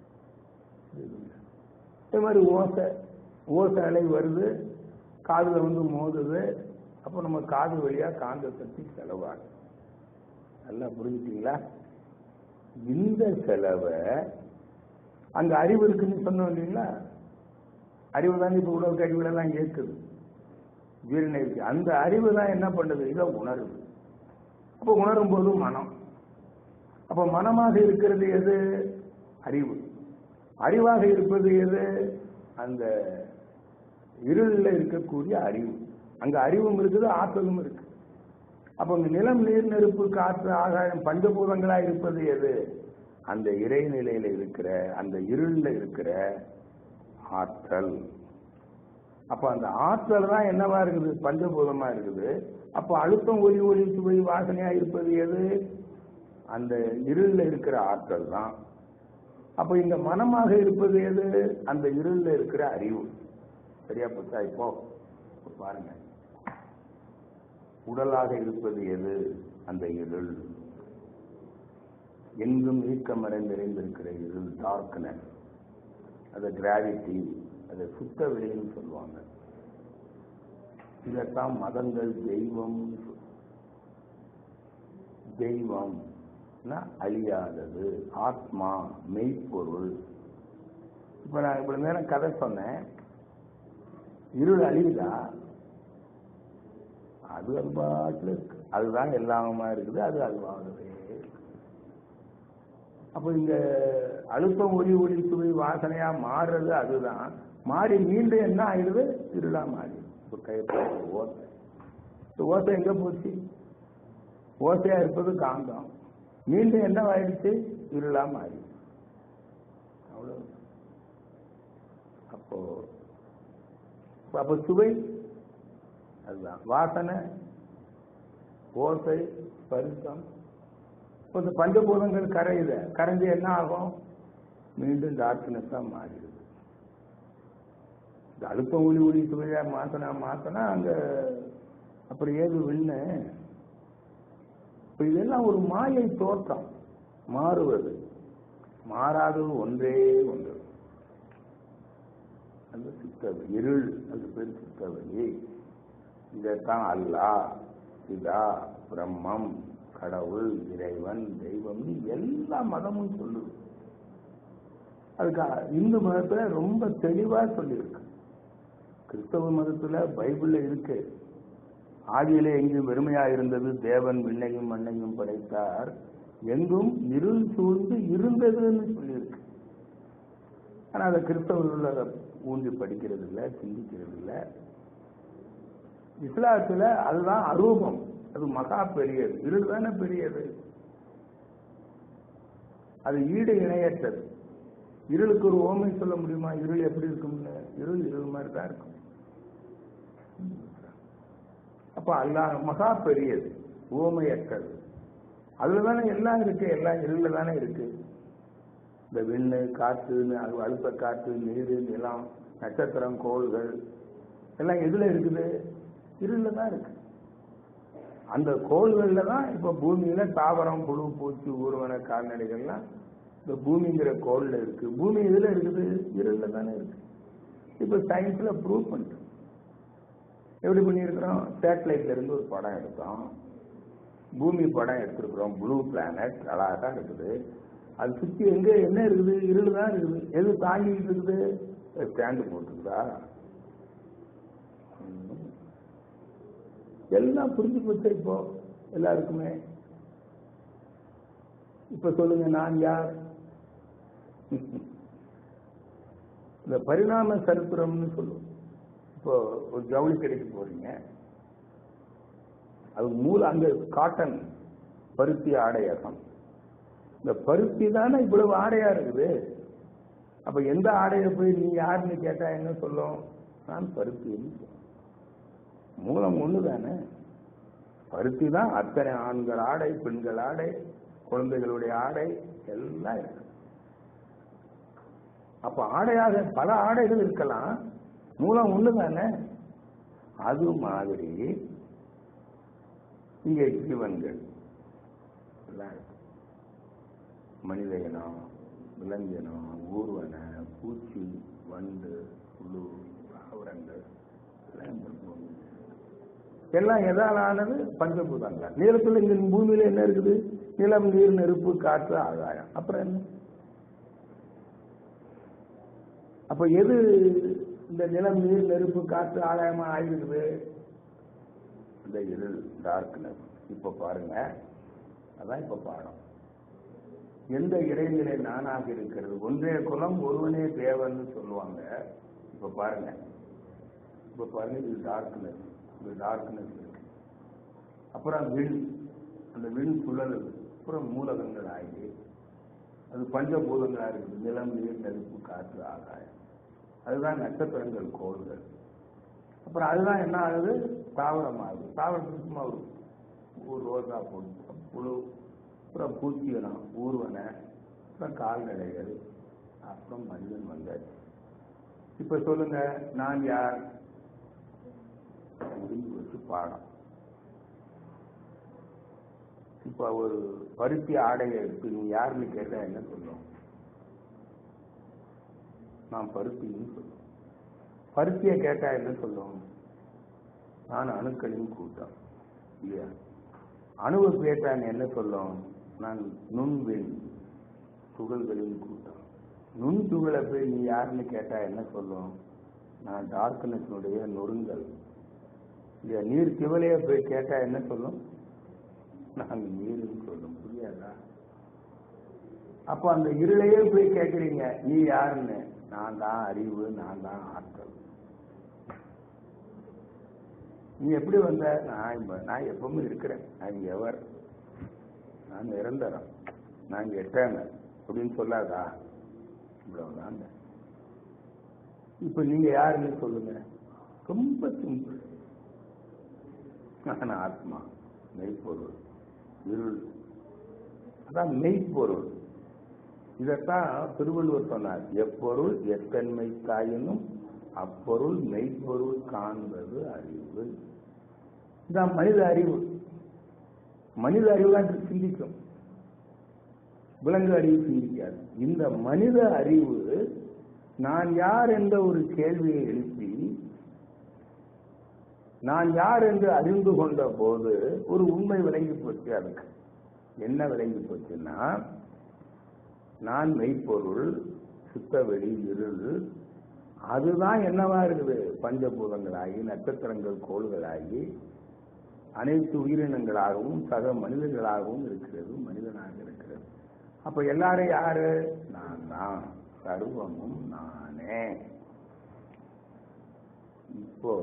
இதே மாதிரி ஓசை ஓசை அலை வருது காதுல வந்து மோதுது அப்போ நம்ம காது வழியா காந்த சக்தி செலவாகும் நல்லா புரிஞ்சுட்டீங்களா இந்த செலவை அங்க அறிவு இருக்குன்னு சொன்னோம் இல்லைங்களா அறிவு தான் இப்ப உலக கருவிகள் எல்லாம் இயக்குது ஜீரண இருக்கு அந்த அறிவு தான் என்ன பண்ணுது இதை உணருது அப்போ உணரும் போது மனம் அப்ப மனமாக இருக்கிறது எது அறிவு அறிவாக இருப்பது எது அந்த இருளில் இருக்கக்கூடிய அறிவு அங்க அறிவும் இருக்குது ஆற்றலும் இருக்கு அப்ப இங்க நிலம் நீர் நெருப்பு காற்று ஆகாயம் பஞ்சபூதங்களா இருப்பது எது அந்த இறைநிலையில இருக்கிற அந்த இருள்ல இருக்கிற ஆற்றல் அப்ப அந்த ஆற்றல் தான் என்னவா இருக்குது பஞ்சபூதமா இருக்குது அப்ப அழுத்தம் ஒலி ஒலி சுவை வாசனையா இருப்பது எது அந்த இருள்ல இருக்கிற ஆற்றல் தான் அப்ப இந்த மனமாக இருப்பது எது அந்த இருள்ல இருக்கிற அறிவு சரியா போச்சா இப்போ இப்ப பாருங்க உடலாக இருப்பது எது அந்த இருள் எங்கும் நீக்கமறை நிறைந்திருக்கிற இருள் டார்க்னஸ் அது கிராவிட்டி அதை சுத்த வெளின்னு சொல்லுவாங்க இதைத்தான் மதங்கள் தெய்வம் தெய்வம் அழியாதது ஆத்மா மெய்ப்பொருள் இப்ப நான் இவ்வளவு நேரம் கதை சொன்னேன் இருள் அழியுதா அது அது பாட்டுல இருக்கு அதுதான் எல்லாமா இருக்குது அது அதுவாகவே இருக்கு. அப்ப இந்த அழுத்தம் ஒளி ஒளி சுவை வாசனையா மாறுறது அதுதான் மாறி மீண்டும் என்ன ஆயிடுது இருளா மாறி இப்ப கைப்பற்ற ஓசை இந்த ஓசை எங்க போச்சு ஓசையா இருப்பது காந்தம் மீண்டும் என்ன ஆயிடுச்சு இருளா மாறி அவ்வளவு அப்போ அப்ப சுவை அதுதான் வாசனை ஓசை பருத்தம் இப்போ இந்த பஞ்சபூதங்கள் கரையுது கரைஞ்சு என்ன ஆகும் மீண்டும் டார்க்னஸ் தான் மாறிடுது இந்த அழுத்தம் ஒளி ஒளி சுவையா மாத்தினா மாத்தினா அங்க அப்புறம் ஏது விண்ணு இப்ப இதெல்லாம் ஒரு மாயை தோற்றம் மாறுவது மாறாதது ஒன்றே ஒன்று அந்த சித்தவெளி இருள் அது பேர் சித்தவெளி இதைத்தான் அல்லாஹ் பிதா பிரம்மம் கடவுள் இறைவன் தெய்வம் எல்லா மதமும் சொல்லுது அதுக்கு இந்து மதத்துல ரொம்ப தெளிவா சொல்லியிருக்கு கிறிஸ்தவ மதத்துல பைபிள்ல இருக்கு ஆதியிலே எங்கும் வெறுமையா இருந்தது தேவன் விண்ணையும் மண்ணையும் படைத்தார் எங்கும் இருள் சூழ்ந்து இருந்ததுன்னு சொல்லியிருக்கு ஆனா அதை கிறிஸ்தவர்கள் அதை ஊன்றி படிக்கிறது இல்லை சிந்திக்கிறது இல்லை இஸ்லாத்துல அதுதான் அரூபம் அது மகா பெரியது இருள் தானே பெரியது அது ஈடு இணையற்றது இருளுக்கு ஒரு ஓமை சொல்ல முடியுமா இருள் எப்படி இருக்கும்னு இருள் இருள் மாதிரி தான் இருக்கும் அப்ப அல்லாஹ் மகா பெரியது ஓமையற்றது அதுல தானே எல்லாம் இருக்கு எல்லாம் இருள தானே இருக்கு இந்த விண்ணு காற்று அது அழுத்த காற்று நீர் நிலம் நட்சத்திரம் கோள்கள் எல்லாம் எதுல இருக்குது இருள தான் இருக்கு அந்த கோள்கள்ல தான் இப்ப பூமியில தாவரம் புழு பூச்சி ஊர்வன கால்நடைகள்லாம் இந்த பூமிங்கிற கோள்ல இருக்கு பூமி எதுல இருக்குது இருள தானே இருக்கு இப்ப சயின்ஸ்ல ப்ரூவ் பண்ணிட்டு எப்படி பண்ணியிருக்கிறோம் சேட்டலைட்ல இருந்து ஒரு படம் எடுத்தோம் பூமி படம் எடுத்திருக்கிறோம் ப்ளூ பிளானட் அழகா இருக்குது அது சுத்தி எங்க என்ன இருக்குது இருள் தான் இருக்குது எது தாங்கிட்டு இருக்குது ஸ்டாண்டு போட்டுருக்குதா எல்லாம் புரிஞ்சு போச்சு இப்போ எல்லாருக்குமே இப்ப சொல்லுங்க நான் யார் இந்த பரிணாம சரித்திரம்னு சொல்லுவோம் இப்போ ஒரு ஜவுளி கடைக்கு போறீங்க அது மூல அங்க காட்டன் பருத்தி ஆடையகம் இந்த பருத்தி தானே இவ்வளவு ஆடையா இருக்குது அப்ப எந்த ஆடையை போய் நீ யாருன்னு கேட்டா என்ன சொல்லும் நான் பருத்தின்னு சொல்லுவேன் மூலம் ஒண்ணு தானே பருத்தி தான் அத்தனை ஆண்கள் ஆடை பெண்கள் ஆடை குழந்தைகளுடைய ஆடை எல்லாம் இருக்கு அப்ப ஆடையாக பல ஆடைகள் இருக்கலாம் மூலம் ஒண்ணு தானே அது மாதிரி இங்கே ஜீவன்கள் எல்லாம் இருக்கு மனித இனம் விலங்கினம் ஊர்வன பூச்சி வண்டு புழு தாவரங்கள் எல்லாம் இந்த பூமி. எல்லாம் எதால் ஆனது பஞ்சபூதங்கள் நீளத்தில் இங்க பூமியில என்ன இருக்குது நிலம் நீர் நெருப்பு காற்று ஆகாயம் அப்புறம் என்ன அப்ப எது இந்த நிலம் நீர் நெருப்பு காற்று ஆகாயமா ஆயிருக்குது இந்த இருள் டார்க்னஸ் இப்ப பாருங்க அதான் இப்ப பாடம் எந்த இடைநிலை நானாக இருக்கிறது ஒன்றே குலம் ஒருவனே தேவன்னு சொல்லுவாங்க இப்ப பாருங்க இப்ப பாருங்க இது டார்க்னஸ் இது டார்க்னஸ் இருக்கு அப்புறம் விண் அந்த விண் சுழலுது அப்புறம் மூலகங்கள் ஆகி அது பஞ்சபூதங்களா இருக்குது நிலம் நீர் நெருப்பு காற்று ஆகாயம் அதுதான் நட்சத்திரங்கள் கோள்கள் அப்புறம் அதுதான் என்ன ஆகுது தாவரம் ஆகுது தாவரத்துக்கு சும்மா ஒரு ஒரு ரோசா போட்டு புழு அப்புறம் பூச்சிகனம் ஊர்வன அப்புறம் கால்நடைகள் அப்புறம் மனிதன் வந்தாச்சு இப்ப சொல்லுங்க நான் யார் முடிஞ்சு வச்சு பாடம் இப்ப ஒரு பருத்தி ஆடையை எடுத்து நீ யாருன்னு கேட்டா என்ன சொல்லும் நான் பருத்தின்னு சொல்லுவேன் பருத்தியை கேட்டா என்ன சொல்லும் நான் அணுக்களின் கூட்டம் இல்லையா அணுவை கேட்டா நீ என்ன சொல்லும் நான் நுண்வெண் துகள்களின் கூட்டம் நுண் துகளை போய் நீ யாருன்னு கேட்டா என்ன சொல்லும் நான் டார்க்னஸ்னுடைய நொறுங்கல் இல்லையா நீர் திவலைய போய் கேட்டா என்ன சொல்லும் நான் நீர்னு சொல்லும் புரியாதா அப்போ அந்த இருளையே போய் கேட்குறீங்க நீ யாருன்னு நான் தான் அறிவு நான் தான் ஆற்றல் நீ எப்படி வந்த நான் இப்ப- நான் எப்பவுமே இருக்கிறேன் நான் எவர் நான் நிரந்தரம் நான் எட்டேங்க அப்படின்னு சொல்லாதா இவ்வளவுதான் இப்ப நீங்க யாருன்னு சொல்லுங்க ரொம்ப சிம்பிள் நான் ஆத்மா மெய்ப்பொருள் இருள் அதான் மெய்ப்பொருள் இதைத்தான் திருவள்ளுவர் சொன்னார் எப்பொருள் எத்தன்மை தாயினும் அப்பொருள் மெய்ப்பொருள் காண்பது அறிவு இதான் மனித அறிவு மனித அறிவு தான் சிந்திக்கும் விலங்கு அறிவு சிந்திக்காது இந்த மனித அறிவு நான் யார் என்ற ஒரு கேள்வியை எழுப்பி நான் யார் என்று அறிந்து கொண்ட போது ஒரு உண்மை விளங்கி போச்சு அதுக்கு என்ன விளங்கி போச்சுன்னா நான் மெய்ப்பொருள் சுத்தவெளி இருள் அதுதான் என்னவா இருக்குது பஞ்சபூதங்களாகி நட்சத்திரங்கள் கோள்களாகி அனைத்து உயிரினங்களாகவும் சக மனிதர்களாகவும் இருக்கிறது மனிதனாக இருக்கிறது அப்ப எல்லாரும் யாரு நான் தான் சர்வமும் நானே இப்போ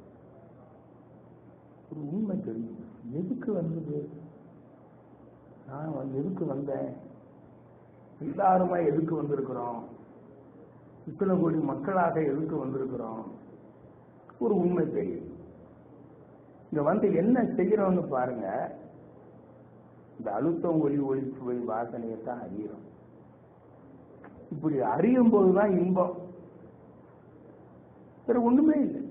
ஒரு உண்மை தெரிஞ்சு எதுக்கு வந்தது நான் வந்து எதுக்கு வந்தேன் எல்லாருமா எதுக்கு வந்திருக்கிறோம் இத்தனை கோடி மக்களாக எதுக்கு வந்திருக்கிறோம் ஒரு உண்மை தெரியும் இங்க வந்து என்ன செய்யறோம்னு பாருங்க இந்த அழுத்தம் ஒளி ஒளி சுவை வாசனையை தான் அறியறோம் இப்படி அறியும் போதுதான் இன்பம் வேற ஒண்ணுமே இல்லை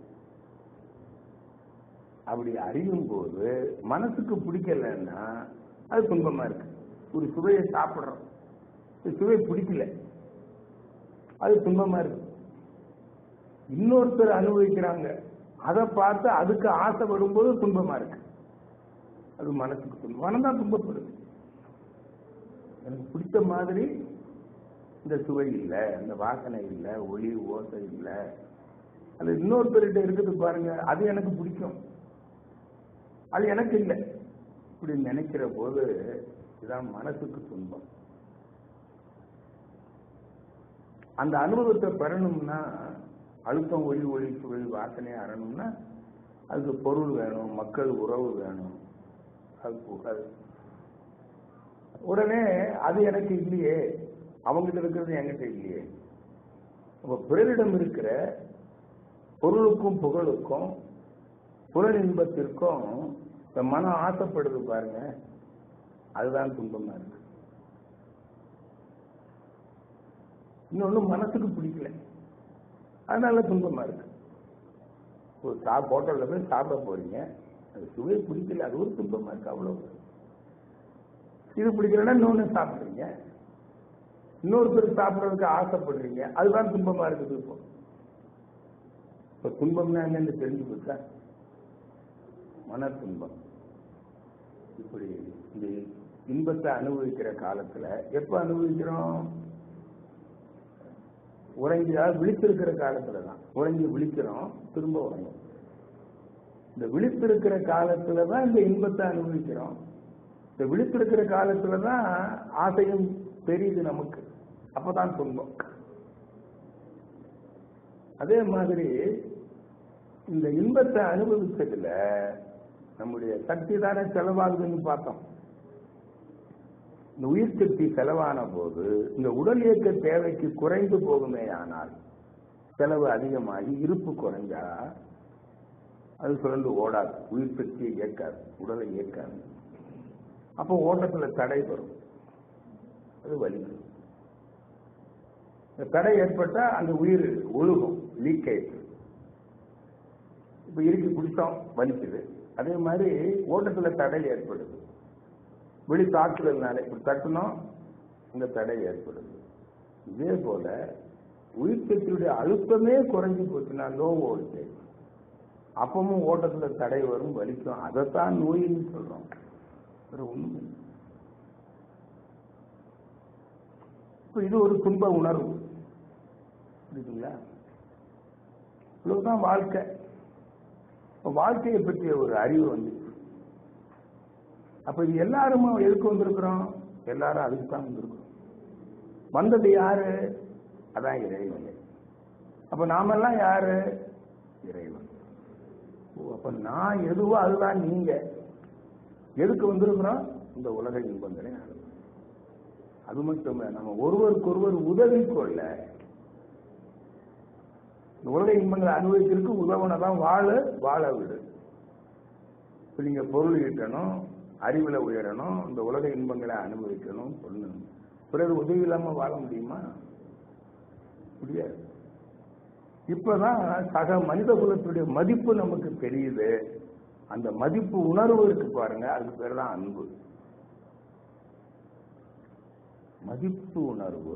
அப்படி அறியும் போது மனசுக்கு பிடிக்கலன்னா அது துன்பமா இருக்கு ஒரு சுவையை சாப்பிடுறோம் இந்த சுவை பிடிக்கல அது துன்பமா இருக்கு இன்னொருத்தர் அனுபவிக்கிறாங்க அதை பார்த்து அதுக்கு ஆசை வரும்போது துன்பமா இருக்கு அது மனசுக்கு துன்பம் மனம் தான் துன்பப்படுது எனக்கு பிடித்த மாதிரி இந்த சுவை இல்லை இந்த வாசனை இல்லை ஒளி ஓசை இல்லை அது இன்னொருத்தர்கிட்ட இருக்குது பாருங்க அது எனக்கு பிடிக்கும் அது எனக்கு இல்லை இப்படி நினைக்கிற போது இதான் மனசுக்கு துன்பம் அந்த அனுபவத்தை பெறணும்னா அழுத்தம் ஒளி ஒளி சுவை வாசனையை அறணும்னா அதுக்கு பொருள் வேணும் மக்கள் உறவு வேணும் அது புகழ் உடனே அது எனக்கு இல்லையே அவங்கிட்ட இருக்கிறது என்கிட்ட இல்லையே அப்ப பிறரிடம் இருக்கிற பொருளுக்கும் புகழுக்கும் புலன் இன்பத்திற்கும் இந்த மனம் ஆசைப்படுது பாருங்க அதுதான் துன்பமா இருக்கு இன்னொன்னு மனசுக்கு பிடிக்கல அதனால துன்பமா இருக்கு ஒரு சா ஹோட்டல்ல போய் சாப்பிட போறீங்க அது சுவை பிடிக்கல அது ஒரு துன்பமா இருக்கு அவ்வளவு இது பிடிக்கலன்னா இன்னொன்னு சாப்பிடுறீங்க இன்னொருத்தர் சாப்பிடுறதுக்கு ஆசைப்படுறீங்க அதுதான் துன்பமா இருக்குது இப்போ இப்ப துன்பம்னா என்னன்னு தெரிஞ்சு போச்சா மன துன்பம் இப்படி இந்த இன்பத்தை அனுபவிக்கிற காலத்துல எப்ப அனுபவிக்கிறோம் உறங்கியா விழித்திருக்கிற காலத்துல தான் உறங்கி விழிக்கிறோம் திரும்ப உறங்கும் இந்த விழித்திருக்கிற காலத்துல தான் இந்த இன்பத்தை அனுபவிக்கிறோம் இந்த விழித்திருக்கிற காலத்துல தான் ஆசையும் தெரியுது நமக்கு அப்பதான் துன்பம் அதே மாதிரி இந்த இன்பத்தை அனுபவிச்சதுல நம்முடைய சக்தி தானே செலவாகுதுன்னு பார்த்தோம் இந்த உயிர் சக்தி செலவான போது இந்த உடல் இயக்க தேவைக்கு குறைந்து போகுமே ஆனால் செலவு அதிகமாகி இருப்பு குறைஞ்சா அது சுரண்டு ஓடாது உயிர் சக்தியை இயக்காது உடலை இயக்காது அப்போ ஓட்டத்துல தடை வரும் அது வலிக்கும் இந்த தடை ஏற்பட்டா அந்த உயிர் ஒழுகும் லீக்கேஜ் இப்ப இறுக்கி குடித்தோம் வலிக்குது அதே மாதிரி ஓட்டத்துல தடை ஏற்படுது வெளி தாக்குதல்னால இப்படி தட்டணும் இந்த தடை ஏற்படுது இதே போல உயிர் சக்தியுடைய அழுத்தமே குறைஞ்சு போச்சுன்னா லோ வோல்டேஜ் அப்பவும் ஓட்டத்துல தடை வரும் வலிக்கும் அதைத்தான் நோயின்னு சொல்றோம் ஒரு உண்மை இப்ப இது ஒரு துன்ப உணர்வு புரியுதுங்களா இவ்வளவுதான் வாழ்க்கை இப்ப வாழ்க்கையை பற்றிய ஒரு அறிவு வந்து அப்ப இது எல்லாரும் எதுக்கு வந்திருக்கிறோம் எல்லாரும் அதுக்கு தான் வந்திருக்கிறோம் வந்தது யாரு அதான் இறைவன் அப்ப நாமெல்லாம் யாரு இறைவன் ஓ, அப்ப நான் எதுவோ அதுதான் நீங்க எதுக்கு வந்திருக்கிறோம் இந்த உலக இன்பங்களை அனுபவி அது மட்டும் இல்ல, நம்ம ஒருவருக்கு ஒருவர் உதவி கொள்ள இந்த உலக இன்பங்களை அனுபவிக்கிறதுக்கு உதவனை தான் வாழ வாழ விடு இப்ப நீங்க பொருள் ஈட்டணும் அறிவுல உயரணும் இந்த உலக இன்பங்களை அனுபவிக்கணும் சொல்லணும் பிறகு உதவி இல்லாம வாழ முடியுமா முடியாது இப்பதான் சக மனித குலத்துடைய மதிப்பு நமக்கு தெரியுது அந்த மதிப்பு உணர்வு இருக்கு பாருங்க அதுக்கு பேர் தான் அன்பு மதிப்பு உணர்வு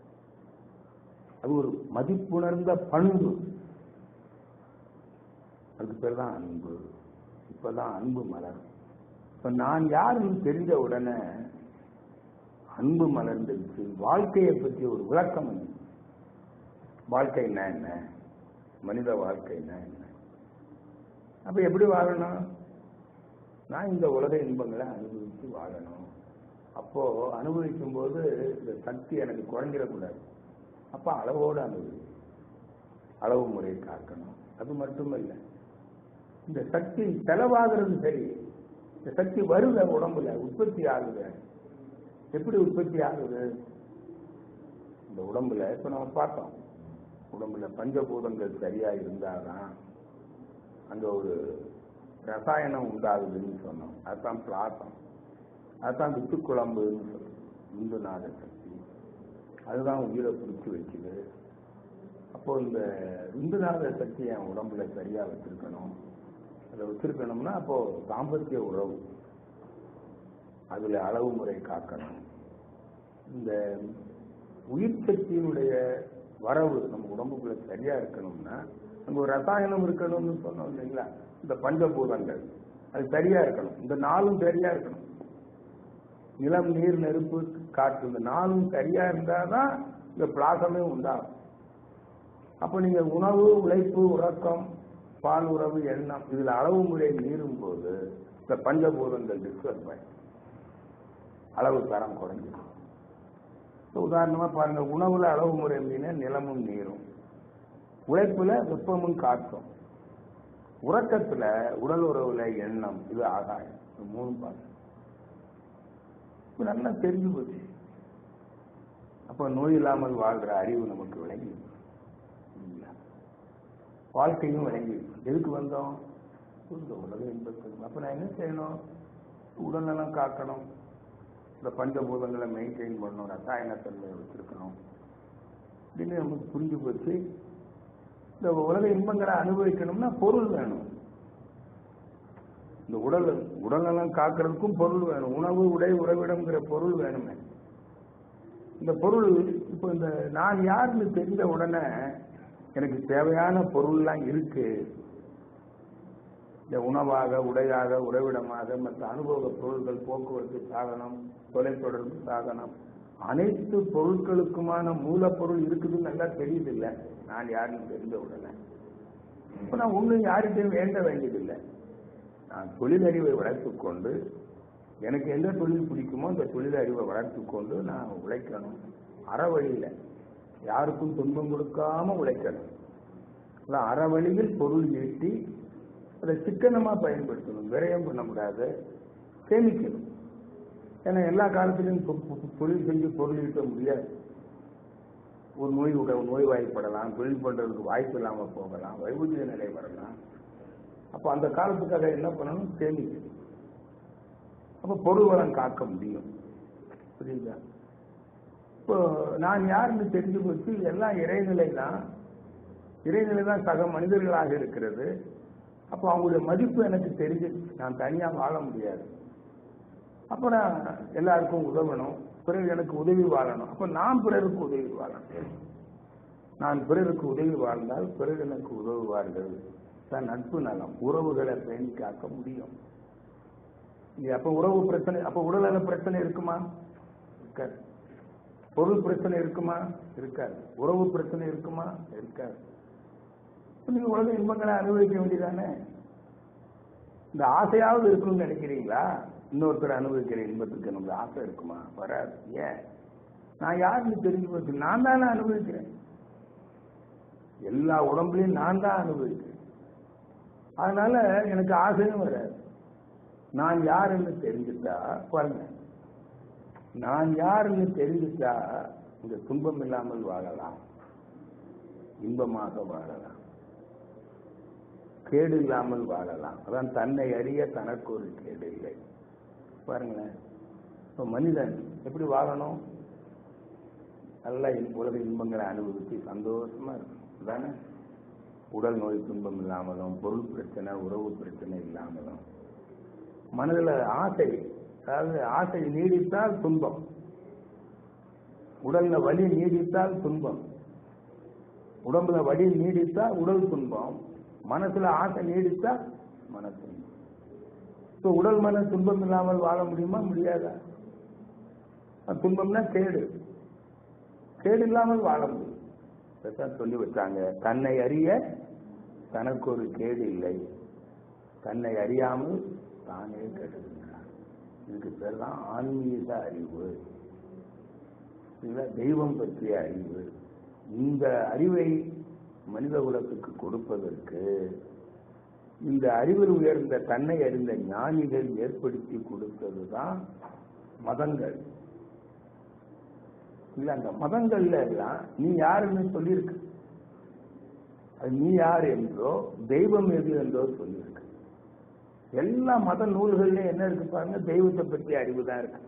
அது ஒரு மதிப்புணர்ந்த பண்பு அதுக்கு பேர் தான் அன்பு இப்பதான் அன்பு மலரும் இப்ப நான் யாருன்னு தெரிஞ்ச உடனே அன்பு மலர்ந்துச்சு வாழ்க்கையை பற்றி ஒரு விளக்கம் வந்து வாழ்க்கைன்னா என்ன மனித வாழ்க்கைன்னா என்ன அப்ப எப்படி வாழணும் நான் இந்த உலக இன்பங்களை அனுபவிச்சு வாழணும் அப்போ அனுபவிக்கும் போது இந்த சக்தி எனக்கு குறைஞ்சிடக்கூடாது அப்ப அளவோடு அனுபவி அளவு முறை காக்கணும் அது மட்டுமல்ல இந்த சக்தி செலவாகிறது சரி இந்த சக்தி வருத உடம்புல உற்பத்தி ஆகுது எப்படி உற்பத்தி ஆகுது இந்த உடம்புல இப்ப நம்ம பார்த்தோம் உடம்புல பஞ்சபூதங்கள் சரியா இருந்தாதான் அங்க ஒரு ரசாயனம் உண்டாகுதுன்னு சொன்னோம் அதுதான் பிளாசம் அதுதான் வித்து குழம்புன்னு சொல்றோம் இந்து நாத சக்தி அதுதான் உயிரை பிடிச்சி வச்சுது அப்போ இந்த இந்துநாத சக்தி என் உடம்புல சரியா வச்சிருக்கணும் அதை வச்சிருக்கணும்னா அப்போ தாம்பத்திய உறவு அதுல அளவு முறை காக்கணும் இந்த உயிர் சக்தியினுடைய வரவு நம்ம உடம்புக்குள்ள சரியா இருக்கணும்னா அங்க ஒரு ரசாயனம் இருக்கணும்னு சொன்னோம் இல்லைங்களா இந்த பஞ்சபூதங்கள் அது சரியா இருக்கணும் இந்த நாளும் சரியா இருக்கணும் நிலம் நீர் நெருப்பு காற்று இந்த நாளும் சரியா இருந்தாதான் இந்த பிளாசமே உண்டாகும் அப்ப நீங்க உணவு உழைப்பு உறக்கம் பால் உறவு எண்ணம் இதுல அளவு முறை மீறும் போது இந்த பஞ்சபூதங்கள் டிஸ்டர்ப் ஆயிடும் அளவு தரம் குறைஞ்சிடும் இப்ப உதாரணமா பாருங்க உணவுல அளவு முறை மீன நிலமும் நீரும் உழைப்புல வெப்பமும் காற்றும் உறக்கத்துல உடல் உறவுல எண்ணம் இது ஆகாயம் இது மூணு பாருங்க இப்ப நல்லா தெரிஞ்சு போச்சு அப்ப நோய் இல்லாமல் வாழ்ற அறிவு நமக்கு விளங்கி இல்லைங்களா? வாழ்க்கையும் விளங்கி எதுக்கு வந்தோம் இந்த உலக இன்பத்துக்கு அப்ப நான் என்ன செய்யணும் உடல்நலம் காக்கணும் இந்த பஞ்சபூதங்களை மெயின்டைன் பண்ணணும் ரசாயன தன்மையை வச்சிருக்கணும் அப்படின்னு நமக்கு புரிஞ்சு போச்சு இந்த உலக இன்பங்களை அனுபவிக்கணும்னா பொருள் வேணும் இந்த உடல் உடல்நலம் காக்கிறதுக்கும் பொருள் வேணும் உணவு உடை உறவிடம்ங்கிற பொருள் வேணுமே இந்த பொருள் இப்போ இந்த நான் யாருன்னு தெரிஞ்ச உடனே எனக்கு தேவையான பொருள்லாம் இருக்கு இந்த உணவாக உடையாக உறைவிடமாக மற்ற அனுபவ பொருள்கள் போக்குவரத்து சாதனம் தொலைத்தொடர்பு சாதனம் அனைத்து பொருட்களுக்குமான மூலப்பொருள் இருக்குதுன்னு நல்லா தெரியுது இல்ல நான் யாருன்னு தெரிஞ்ச உடனே இப்ப நான் ஒண்ணும் யார்கிட்டையும் வேண்ட வேண்டியதில்லை நான் தொழிலறிவை வளர்த்துக் கொண்டு எனக்கு எந்த தொழில் பிடிக்குமோ அந்த தொழிலறிவை வளர்த்துக் கொண்டு நான் உழைக்கணும் அறவழியில யாருக்கும் துன்பம் கொடுக்காம உழைக்கணும் அதான் அறவழியில் பொருள் ஈட்டி அதை சிக்கனமா பயன்படுத்தணும் விரயம் பண்ணக்கூடாது சேமிக்கணும் ஏன்னா எல்லா காலத்திலும் தொ- தொ- தொழில் செஞ்சு பொருள் ஈட்ட முடியாது ஒரு நோய் உட நோய்வாய்ப்படலாம் தொழில் பண்றதுக்கு வாய்ப்பு இல்லாம போகலாம் வைபூஜ்ய நிலை வரலாம் அப்ப அந்த காலத்துக்காக என்ன பண்ணணும் சேமிக்கணும் அப்ப பொருள் வளம் காக்க முடியும் புரியுதா இப்போ நான் யாருன்னு தெரிஞ்சு போச்சு எல்லாம் இறைநிலை தான் இறைநிலை தான் சக மனிதர்களாக இருக்கிறது அப்போ அவங்களுடைய மதிப்பு எனக்கு தெரிஞ்சிருச்சு நான் தனியா வாழ முடியாது அப்ப நான் எல்லாருக்கும் உதவணும் பிறகு எனக்கு உதவி வாழணும் அப்ப நான் பிறருக்கு உதவி வாழணும் நான் பிறருக்கு உதவி வாழ்ந்தால் பிறர் எனக்கு உதவுவார்கள் தான் நட்பு நலம் உறவுகளை பேணி காக்க முடியும் இல்லையா? அப்ப உறவு பிரச்சனை அப்ப உடல்நல பிரச்சனை இருக்குமா இருக்காது பொருள் பிரச்சனை இருக்குமா இருக்காது உறவு பிரச்சனை இருக்குமா இருக்காது இப்ப நீங்க உலக இன்பங்களை அனுபவிக்க வேண்டியதானே இந்த ஆசையாவது இருக்கும்னு நினைக்கிறீங்களா இன்னொருத்தர் அனுபவிக்கிற இன்பத்துக்கு நமக்கு ஆசை இருக்குமா வராது ஏன் நான் யாருன்னு தெரிஞ்சு போச்சு நான் தானே அனுபவிக்கிறேன் எல்லா உடம்புலையும் நான் தான் அனுபவிக்கிறேன் அதனால எனக்கு ஆசையும் வராது நான் யாருன்னு தெரிஞ்சுட்டா பாருங்க நான் யாருன்னு தெரிஞ்சுட்டா இந்த துன்பம் இல்லாமல் வாழலாம் இன்பமாக வாழலாம் கேடு இல்லாமல் வாழலாம் அதான் தன்னை அறிய தனக்கு ஒரு கேடு இல்லை பாருங்களேன் இப்போ மனிதன் எப்படி வாழணும் நல்லா இன்- உலக இன்பங்களை அனுபவிச்சு சந்தோஷமா இருக்கணும் தானே உடல் நோய் துன்பம் இல்லாமலும் பொருள் பிரச்சனை உறவு பிரச்சனை இல்லாமலும் மனதில் ஆசை அதாவது ஆசை நீடித்தால் துன்பம் உடல்ல வலி நீடித்தால் துன்பம் உடம்புல வலி நீடித்தால் உடல் துன்பம் மனசுல ஆசை நீடித்தா மன துன்பம் இப்போ உடல் மன துன்பம் இல்லாமல் வாழ முடியுமா முடியாதா அது துன்பம்னா கேடு கேடு இல்லாமல் வாழ முடியும் இதைத்தான் சொல்லி வச்சாங்க தன்னை அறிய தனக்கு ஒரு கேடு இல்லை தன்னை அறியாமல் தானே கெடுகின்றான் இதுக்கு பேர் தான் ஆன்மீக அறிவு இல்ல தெய்வம் பற்றிய அறிவு இந்த அறிவை மனித குலத்துக்கு கொடுப்பதற்கு இந்த அறிவில் உயர்ந்த தன்னை அறிந்த ஞானிகள் ஏற்படுத்தி கொடுத்ததுதான் மதங்கள் இல்ல அந்த மதங்கள்ல எல்லாம் நீ யாருன்னு சொல்லியிருக்கு அது நீ யார் என்றோ தெய்வம் எது என்றோ சொல்லியிருக்கு எல்லா மத நூல்கள்லயும் என்ன இருக்கு பாருங்க தெய்வத்தை பற்றிய அறிவு தான் இருக்கு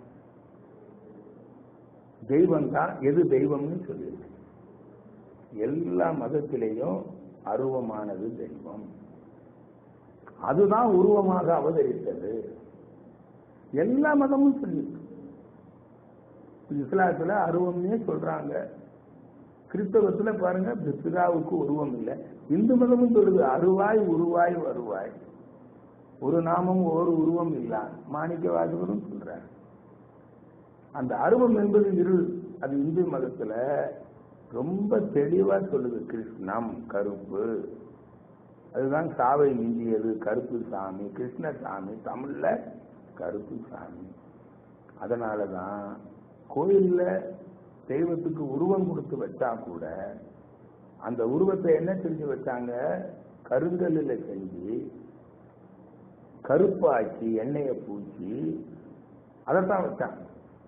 தெய்வம் தான் எது தெய்வம்னு சொல்லியிருக்கு எல்லா மதத்திலேயும் அருவமானது தெய்வம் அதுதான் உருவமாக அவதரித்தது எல்லா மதமும் சொல்லியிருக்கு இஸ்லாத்துல அருவம்னே சொல்றாங்க கிறிஸ்தவத்துல பாருங்க பிதாவுக்கு உருவம் இல்லை இந்து மதமும் சொல்லுது அருவாய் உருவாய் வருவாய் ஒரு நாமம் ஒரு உருவம் இல்ல மாணிக்க வாசகரும் சொல்றார் அந்த அருவம் என்பது இருள் அது இந்து மதத்துல ரொம்ப தெளிவா சொல்லுது கிருஷ்ணம் கருப்பு அதுதான் சாவை மிஞ்சியது கருப்பு சாமி கிருஷ்ணசாமி தமிழ்ல கருப்பு சாமி அதனாலதான் கோயில்ல தெய்வத்துக்கு உருவம் கொடுத்து வச்சா கூட அந்த உருவத்தை என்ன செஞ்சு வச்சாங்க கருங்கல்ல செஞ்சு கருப்பாக்கி எண்ணெயை பூச்சி அதைத்தான் வச்சாங்க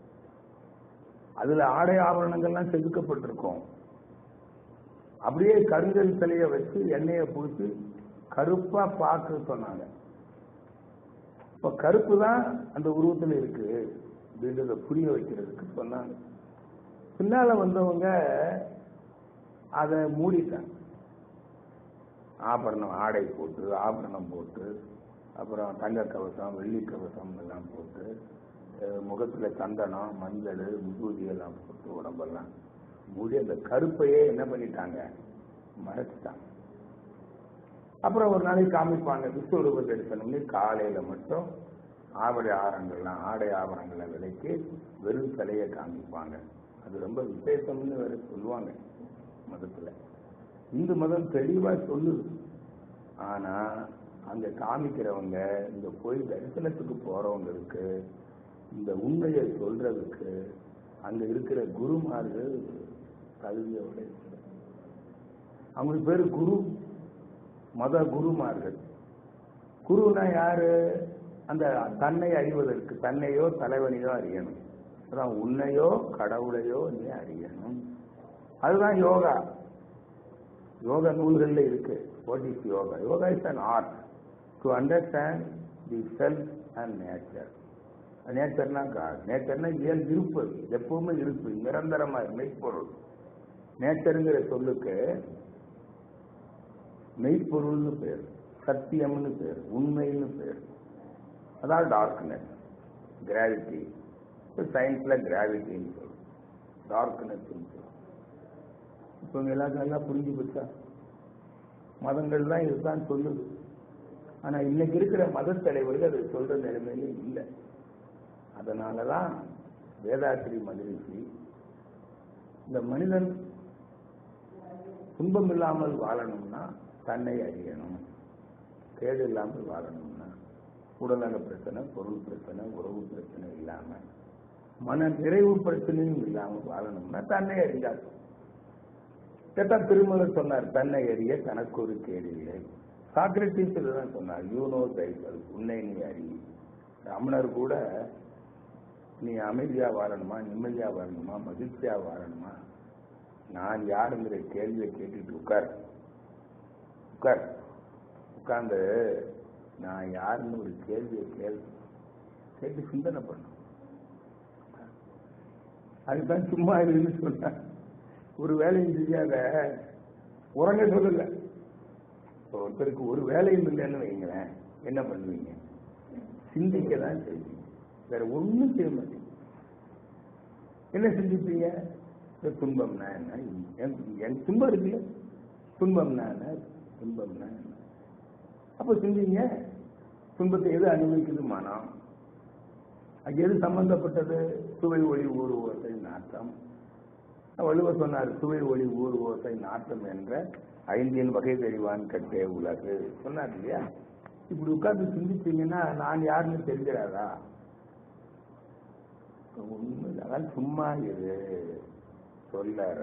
அதுல ஆடை ஆபரணங்கள்லாம் செதுக்கப்பட்டிருக்கும் அப்படியே கருங்கல் சிலைய வச்சு எண்ணெயை பூசி கருப்பா பார்க்க சொன்னாங்க இப்ப கருப்பு தான் அந்த உருவத்துல இருக்கு அப்படின்றத புரிய வைக்கிறதுக்கு சொன்னாங்க பின்னால வந்தவங்க அதை மூடிட்டாங்க ஆபரணம் ஆடை போட்டு ஆபரணம் போட்டு அப்புறம் தங்க கவசம் வெள்ளி கவசம் எல்லாம் போட்டு அஹ் முகத்துல சந்தனம் மஞ்சள் முகூதி எல்லாம் போட்டு உடம்பெல்லாம் மூடி அந்த கருப்பையே என்ன பண்ணிட்டாங்க மறைச்சிட்டாங்க அப்புறம் ஒரு நாளைக்கு காமிப்பாங்க விஸ்வரூப தரிசனம்னு காலையில மட்டும் ஆவடை ஆரங்கள்லாம் ஆடை ஆபரணங்களை விலைக்கு வெறும் சிலையை காமிப்பாங்க அது ரொம்ப விசேஷம்னு வேற சொல்லுவாங்க மதத்துல இந்து மதம் தெளிவா சொல்லுது ஆனா அங்க காமிக்கிறவங்க இந்த போய் தரிசனத்துக்கு போறவங்களுக்கு இந்த உண்மையை சொல்றதுக்கு அங்க இருக்கிற குருமார்கள் தகுதியோட இருக்கிறாங்க. அவங்களுக்கு பேரு குரு மத குருமார்கள் குருனா யாரு அந்த தன்னை அறிவதற்கு தன்னையோ தலைவனையோ அறியணும் அதான் உன்னையோ கடவுளையோ நீ அறியணும் அதுதான் யோகா யோகா நூல்கள்ல இருக்கு what is yoga yoga is an art to understand the self and nature நேச்சர்னா காட் நேச்சர்னா இயல் இருப்பது எப்பவுமே இருப்பு நிரந்தரமா மெய்ப்பொருள் நேச்சருங்கிற சொல்லுக்கு மெய்ப்பொருள்னு பேர் சத்தியம்னு பேர் உண்மைன்னு பேர் அதான் டார்க்னஸ் கிராவிட்டி சயின்ஸ்ல கிராவிட்டின்னு சொல்லும் டார்க்னஸ் சொல்லும் இப்போ இவங்க எல்லாருக்கும் எல்லாம் புரிஞ்சு போச்சா மதங்கள் தான் இதுதான் சொல்லுது ஆனா இன்னைக்கு இருக்கிற மத தலைவர்கள் அதை சொல்ற நிலைமையில இல்லை அதனாலதான் வேதாத்திரி மகிழ்ச்சி இந்த மனிதன் துன்பம் இல்லாமல் வாழணும்னா தன்னை அறியணும் கேடு இல்லாமல் வாழணும்னா உடல்நல பிரச்சனை பொருள் பிரச்சனை உறவு பிரச்சனை இல்லாம மன நிறைவு பிரச்சனையும் இல்லாம வாழணும்னா தன்னை அறிந்தார் கேட்டா திருமலர் சொன்னார் தன்னை அறிய தனக்கு ஒரு கேடு இல்லை சாக்ரட்டிஸ் இதுதான் சொன்னார் யூனோ தைசல் உன்னை நீ அறி ரமணர் கூட நீ அமைதியா வாழணுமா நிம்மதியா வாழணுமா மகிழ்ச்சியா வாழணுமா நான் யாருங்கிற கேள்வியை கேட்டுட்டு உட்கார் உட்கார் உட்கார்ந்து நான் யாருன்னு ஒரு கேள்வியை கேள் கேட்டு சிந்தனை பண்ணும் அதுதான் சும்மா இருக்குன்னு சொன்னேன் ஒரு வேலையும் செய்யாத உறங்க சொல்லல இப்போ ஒருத்தருக்கு ஒரு வேலையும் இல்லைன்னு வைங்களேன் என்ன பண்ணுவீங்க சிந்திக்க தான் செய்வீங்க வேற ஒண்ணும் செய்ய மாட்டீங்க என்ன செஞ்சுப்பீங்க இந்த துன்பம்னா என்ன என் என் துன்பம் இருக்குல்ல துன்பம்னா என்ன துன்பம்னா என்ன அப்ப சிந்திங்க துன்பத்தை எது அனுபவிக்குது மனம் அங்க எது சம்பந்தப்பட்டது சுவை ஒளி ஊர் ஓசை நாட்டம் வள்ளுவர் சொன்னார் சுவை ஒளி ஊர் ஓசை நாட்டம் என்ற ஐந்தின் வகை தெரிவான் கட்டே உலகு சொன்னார் இல்லையா இப்படி உட்கார்ந்து சிந்திச்சீங்கன்னா நான் யாருன்னு தெரிஞ்சிடாதா உண்மை அதான் சும்மா இரு சொல்லற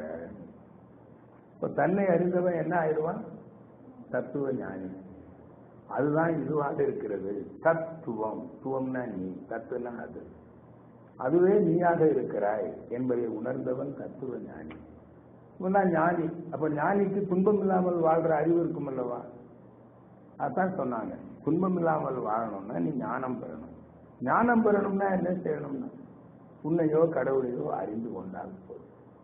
இப்ப தன்னை அறிந்தவன் என்ன ஆயிடுவான் தத்துவ ஞானி அதுதான் இதுவாக இருக்கிறது தத்துவம் துவம்னா நீ தத்துவனா அது அதுவே நீயாக இருக்கிறாய் என்பதை உணர்ந்தவன் தத்துவ ஞானி இவன் தான் ஞானி அப்ப ஞானிக்கு துன்பம் இல்லாமல் வாழ்ற அறிவு இருக்கும் அல்லவா அதான் சொன்னாங்க துன்பம் இல்லாமல் வாழணும்னா நீ ஞானம் பெறணும் ஞானம் பெறணும்னா என்ன செய்யணும்னா உன்னையோ கடவுளையோ அறிந்து கொண்டால் போதும்